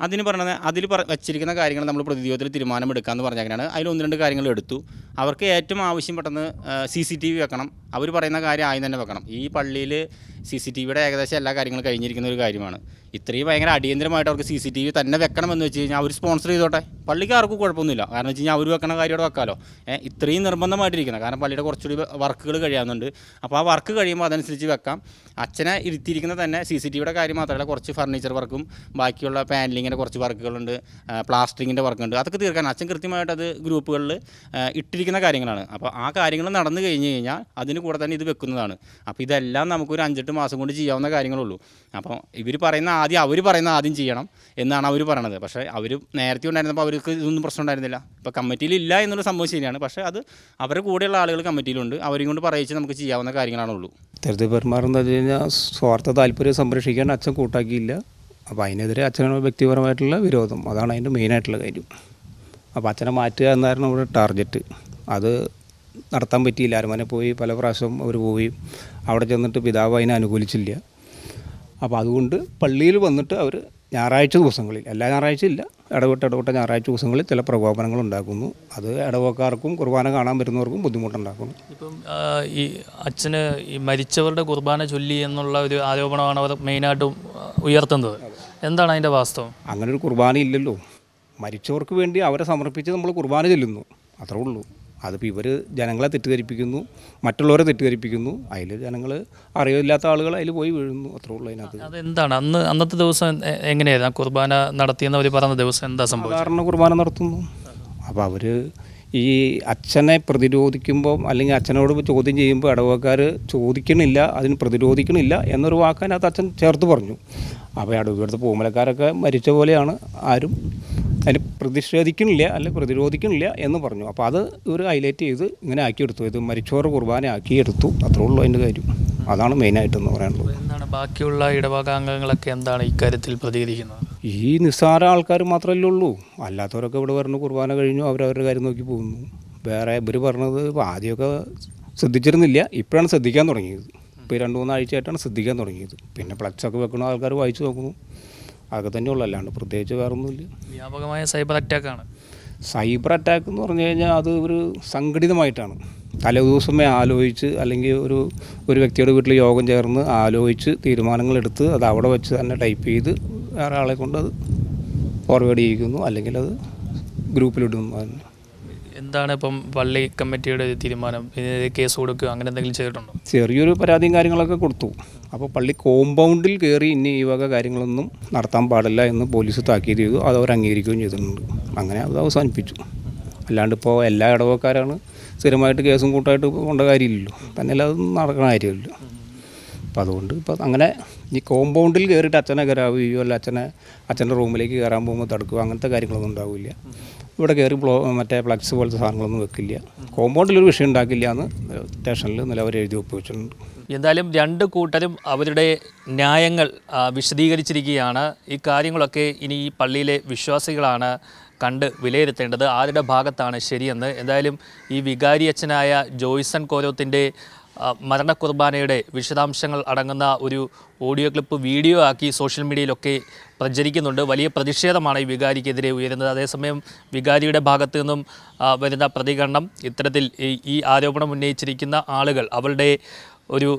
അതിന് പറഞ്ഞത് അതിൽ പറ വച്ചിരിക്കുന്ന കാര്യങ്ങൾ നമ്മൾ പ്രതിരോധത്തിൽ തീരുമാനമെടുക്കാമെന്ന് പറഞ്ഞ അങ്ങനെയാണ് അതിൽ ഒന്ന് രണ്ട് കാര്യങ്ങൾ എടുത്തു അവർക്ക് ഏറ്റവും ആവശ്യം പെട്ടെന്ന് സി സി ടി വി വെക്കണം അവർ പറയുന്ന കാര്യം ആദ്യം തന്നെ വെക്കണം ഈ പള്ളിയിൽ സി സി ടി വിയുടെ ഏകദേശം എല്ലാ കാര്യങ്ങളും കഴിഞ്ഞിരിക്കുന്ന ഒരു കാര്യമാണ് ഇത്രയും ഭയങ്കര അടിയന്തരമായിട്ട് അവർക്ക് സി സി ടി വി തന്നെ വെക്കണമെന്ന് വെച്ച് കഴിഞ്ഞാൽ അവർ സ്പോൺസർ ചെയ്തോട്ടെ പള്ളിക്ക് ആർക്കും കുഴപ്പമൊന്നുമില്ല കാരണം വെച്ച് കഴിഞ്ഞാൽ അവർ വെക്കണ കാര്യം അവിടെ വെക്കാമല്ലോ ഏ, ഇത്രയും നിർബന്ധമായിട്ടിരിക്കണം കാരണം പള്ളിയുടെ കുറച്ചുകൂടി വർക്കുകൾ കഴിയാവുന്നുണ്ട് അപ്പോൾ ആ വർക്ക് കഴിയുമ്പോൾ അതനുസരിച്ച് വെക്കാം അച്ഛനെ ഇരുത്തിയിരിക്കുന്ന തന്നെ സി സി ടി വിയുടെ കാര്യം മാത്രമല്ല കുറച്ച് ഫർണിച്ചർ വർക്കും ബാക്കിയുള്ള പാനലിങ്ങിൻ്റെ കുറച്ച് വർക്കുകളുണ്ട് പ്ലാസ്റ്ററിങ്ങിൻ്റെ വർക്കുണ്ട് അതൊക്കെ തീർക്കാൻ അച്ഛൻ കൃത്യമായിട്ട് അത് ഗ്രൂപ്പുകളിൽ ഇട്ടിരിക്കുന്ന കാര്യങ്ങളാണ് അപ്പോൾ ആ കാര്യങ്ങൾ നടന്നു കഴിഞ്ഞ് കഴിഞ്ഞാൽ അതിന് കൂടെ തന്നെ ഇത് വെക്കുന്നതാണ് അപ്പോൾ ഇതെല്ലാം നമുക്കൊരു അഞ്ചെട്ട് മാസം കൊണ്ട് ചെയ്യാവുന്ന കാര്യങ്ങളുള്ളൂ അപ്പോൾ ഇവർ പറയുന്ന ആദ്യം അവർ പറയുന്ന ആദ്യം ചെയ്യണം എന്നാണ് അവർ പറയണത് പക്ഷേ അവർ നേരത്തെ ഉണ്ടായിരുന്നപ്പോൾ അവർക്ക് ഇതൊന്നും പ്രശ്നം ഉണ്ടായിരുന്നില്ല ഇപ്പോൾ കമ്മിറ്റിയിൽ ഇല്ല എന്നുള്ള സംഭവം ശരിയാണ് പക്ഷേ അത് അവരുടെ കൂടെയുള്ള ആളുകൾ കമ്മിറ്റിയിലുണ്ട് അവരെയും കൊണ്ട് പറയിച്ച് നമുക്ക് ചെയ്യാവുന്ന കാര്യങ്ങളാണുള്ളൂ ഇത്തരത്തിൽ പെരുമാറുന്ന വെച്ച് കഴിഞ്ഞാൽ സ്വാർത്ഥ താല്പര്യം സംരക്ഷിക്കാൻ അച്ഛൻ കൂട്ടാക്കിയില്ല അപ്പോൾ അതിനെതിരെ അച്ഛന് വ്യക്തിപരമായിട്ടുള്ള വിരോധം അതാണ് അതിൻ്റെ മെയിനായിട്ടുള്ള കാര്യം അപ്പോൾ അച്ഛനെ മാറ്റുക എന്നായിരുന്നു നമ്മുടെ ടാർഗറ്റ് അത് നടത്താൻ പറ്റിയില്ല അരമനെ പോയി പല പ്രാവശ്യം അവർ പോയി അവിടെ ചെന്നിട്ട് പിതാവ് അതിനെ അനുകൂലിച്ചില്ല അപ്പോൾ അതുകൊണ്ട് പള്ളിയിൽ വന്നിട്ട് അവർ ഞായറാഴ്ച ദിവസങ്ങളിൽ എല്ലാ ഞായറാഴ്ച ഇല്ല ഇടവിട്ട ഇടവിട്ട ഞായറാഴ്ച ദിവസങ്ങളിൽ ചില പ്രകോപനങ്ങൾ ഉണ്ടാക്കുന്നു അത് ഇടവക്കാർക്കും കുർബാന കാണാൻ വരുന്നവർക്കും ബുദ്ധിമുട്ടുണ്ടാക്കുന്നു ഇപ്പം ആ, ഈ അച്ഛന് ഈ മരിച്ചവരുടെ കുർബാന ചൊല്ലി എന്നുള്ള ഒരു ആരോപണമാണ് അവർ മെയിനായിട്ടും ആ, ഉയർത്തുന്നത് എന്താണ് അതിൻ്റെ വാസ്തവം അങ്ങനെ ഒരു കുർബാന ഇല്ലല്ലോ മരിച്ചവർക്ക് വേണ്ടി അവരെ സമർപ്പിച്ച് നമ്മൾ കുർബാന ചെല്ലുന്നു അത്രേ ഉള്ളൂ അതിപ്പോൾ ഇവർ ജനങ്ങളെ തെറ്റിദ്ധരിപ്പിക്കുന്നു മറ്റുള്ളവരെ തെറ്റിദ്ധരിപ്പിക്കുന്നു അതിൽ ജനങ്ങൾ അറിവില്ലാത്ത ആളുകൾ അതിൽ പോയി വീഴുന്നു അത്രേ ഉള്ളൂ അതിനകത്ത് അതെന്താണ് അന്ന് അന്നത്തെ ദിവസം എ- എങ്ങനെയായിരുന്നു ആ കുർബാന നടത്തിയെന്ന് അവർ പറഞ്ഞ ദിവസം എന്താ സംഭവിച്ചത് സാധാരണ കുർബാന നടത്തുന്നു അപ്പോൾ അവർ ഈ അച്ഛനെ പ്രതിരോധിക്കുമ്പോൾ അല്ലെങ്കിൽ അച്ഛനോട് ചോദ്യം ചെയ്യുമ്പോൾ ഇടവക്കാർ ചോദിക്കണില്ല അതിന് പ്രതിരോധിക്കണില്ല എന്നൊരു വാക്കതിനകത്ത് അച്ഛൻ ചേർത്ത് പറഞ്ഞു അപ്പോൾ ഇടവടുത്ത പൂമലക്കാരൊക്കെ മരിച്ച പോലെയാണ് ആരും അതിൽ പ്രതിഷേധിക്കണില്ല അല്ലെങ്കിൽ പ്രതിരോധിക്കണില്ല എന്ന് പറഞ്ഞു അപ്പോൾ അത് ഇവർ ഹൈലൈറ്റ് ചെയ്ത് ഇങ്ങനെ ആക്കിയെടുത്തു ഇത് മരിച്ചവർ കുർബാന ആക്കിയെടുത്തു അത്രേ ഉള്ളൂ അതിൻ്റെ കാര്യം അതാണ് മെയിനായിട്ടെന്ന് പറയാനുള്ളത് എന്താണ് ബാക്കിയുള്ള ഇടവകാംഗങ്ങളൊക്കെ എന്താണ് ഇക്കാര്യത്തിൽ പ്രതികരിക്കുന്നത് ഈ നിസ്സാര ആൾക്കാർ മാത്രമല്ലേ ഉള്ളൂ അല്ലാത്തവരൊക്കെ ഇവിടെ പറഞ്ഞു കുർബാന കഴിഞ്ഞു അവരവരുടെ കാര്യം നോക്കി പോകുന്നു വേറെ ഇവർ പറഞ്ഞത് ഇപ്പോൾ ആദ്യമൊക്കെ ശ്രദ്ധിച്ചിരുന്നില്ല ഇപ്പോഴാണ് ശ്രദ്ധിക്കാൻ തുടങ്ങിയത് ഇപ്പോൾ ഈ രണ്ട് മൂന്നാഴ്ചയായിട്ടാണ് ശ്രദ്ധിക്കാൻ തുടങ്ങിയത് പിന്നെ ഫ്ലക്സൊക്കെ വെക്കുന്ന ആൾക്കാർ വായിച്ചു നോക്കുന്നു അതൊക്കെ തന്നെ ഉള്ളൂ അല്ലാണ്ട് പ്രത്യേകിച്ച് വേറെ ഒന്നുമില്ല വ്യാപകമായ സൈബർ അറ്റാക്കാണ് സൈബർ അറ്റാക്ക് എന്ന് പറഞ്ഞു കഴിഞ്ഞാൽ അത് ഒരു സംഘടിതമായിട്ടാണ് തലേദിവസമേ ആലോചിച്ച് അല്ലെങ്കിൽ ഒരു ഒരു വ്യക്തിയുടെ വീട്ടിൽ യോഗം ചേർന്ന് ആലോചിച്ച് തീരുമാനങ്ങളെടുത്ത് അത് അവിടെ വെച്ച് തന്നെ ടൈപ്പ് ചെയ്ത് വേറെ ആളെ കൊണ്ട് അത് ഫോർവേഡ് ചെയ്യിക്കുന്നു അല്ലെങ്കിൽ അത് ഗ്രൂപ്പിലിടുന്നു അതിന് എന്താണ് ഇപ്പം പള്ളി കമ്മിറ്റിയുടെ ഒരു തീരുമാനം ഇതിനെതിരെ കേസ് കൊടുക്കുക അങ്ങനെ എന്തെങ്കിലും ചെയ്തിട്ടുണ്ടോ ചെറിയൊരു പരാതിയും കാര്യങ്ങളൊക്കെ കൊടുത്തു അപ്പോൾ പള്ളി കോമ്പൗണ്ടിൽ കയറി ഇനി ഈ വക കാര്യങ്ങളൊന്നും നടത്താൻ പാടില്ല എന്ന് പോലീസ് താക്കീത് ചെയ്തു അത് അവർ അംഗീകരിക്കുകയും ചെയ്തിട്ടുണ്ട് അങ്ങനെ അത് അവസാനിപ്പിച്ചു അല്ലാണ്ട് ഇപ്പോൾ എല്ലാ ഇടവക്കാരാണ് സ്ഥിരമായിട്ട് കേസും കൂട്ടായിട്ട് പോകേണ്ട കാര്യമില്ലല്ലോ തന്നെയല്ല അത് നടക്കുന്ന കാര്യമില്ല അപ്പോൾ അതുകൊണ്ട് ഇപ്പോൾ അങ്ങനെ ഈ കോമ്പൗണ്ടിൽ കയറിയിട്ട് അച്ഛനെ കയറാവുകയോ അല്ല അച്ഛനെ അച്ഛൻ്റെ റൂമിലേക്ക് കയറാൻ പോകുമ്പോൾ തടുക്കുക അങ്ങനത്തെ കാര്യങ്ങളൊന്നും ഉണ്ടാവില്ല ഇവിടെ കയറി ബ്ലോ മറ്റേ ഫ്ലക്സ് പോലത്തെ സാധനങ്ങളൊന്നും വെക്കില്ല കോമ്പൗണ്ടിലൊരു വിഷയം ഉണ്ടാക്കില്ല എന്ന് സ്റ്റേഷനിൽ നിലവരെ എഴുതി ഒപ്പുവെച്ചിട്ടുണ്ട് എന്തായാലും രണ്ട് കൂട്ടരും അവരുടെ ന്യായങ്ങൾ ആ, വിശദീകരിച്ചിരിക്കുകയാണ് ഈ കാര്യങ്ങളൊക്കെ ഇനി ഈ പള്ളിയിലെ വിശ്വാസികളാണ് കണ്ട് വിലയിരുത്തേണ്ടത് ആരുടെ ഭാഗത്താണ് ശരിയെന്ന് എന്തായാലും ഈ വികാരി അച്ഛനായ ജോയ്സൺ കോരോത്തിൻ്റെ ആ, മരണ കുർബാനയുടെ വിശദാംശങ്ങൾ അടങ്ങുന്ന ഒരു ഓഡിയോ ക്ലിപ്പ് വീഡിയോ ആക്കി സോഷ്യൽ മീഡിയയിലൊക്കെ പ്രചരിക്കുന്നുണ്ട് വലിയ പ്രതിഷേധമാണ് ഈ വികാരിക്കെതിരെ ഉയരുന്നത് അതേസമയം വികാരിയുടെ ഭാഗത്തു നിന്നും ആ, വരുന്ന പ്രതികരണം ഇത്തരത്തിൽ ഈ- ഈ ആരോപണം ഉന്നയിച്ചിരിക്കുന്ന ആളുകൾ അവരുടെ ഒരു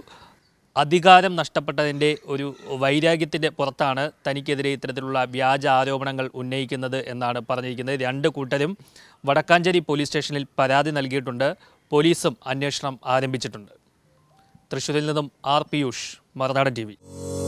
അധികാരം നഷ്ടപ്പെട്ടതിൻ്റെ ഒരു വൈരാഗ്യത്തിൻ്റെ പുറത്താണ് തനിക്കെതിരെ ഇത്തരത്തിലുള്ള വ്യാജ ആരോപണങ്ങൾ ഉന്നയിക്കുന്നത് എന്നാണ് പറഞ്ഞിരിക്കുന്നത് രണ്ട് കൂട്ടരും വടക്കാഞ്ചേരി പോലീസ് സ്റ്റേഷനിൽ പരാതി നൽകിയിട്ടുണ്ട് പോലീസും അന്വേഷണം ആരംഭിച്ചിട്ടുണ്ട് തൃശ്ശൂരിൽ നിന്നും ആർ പിയൂഷ് മറുനാടൻ ടി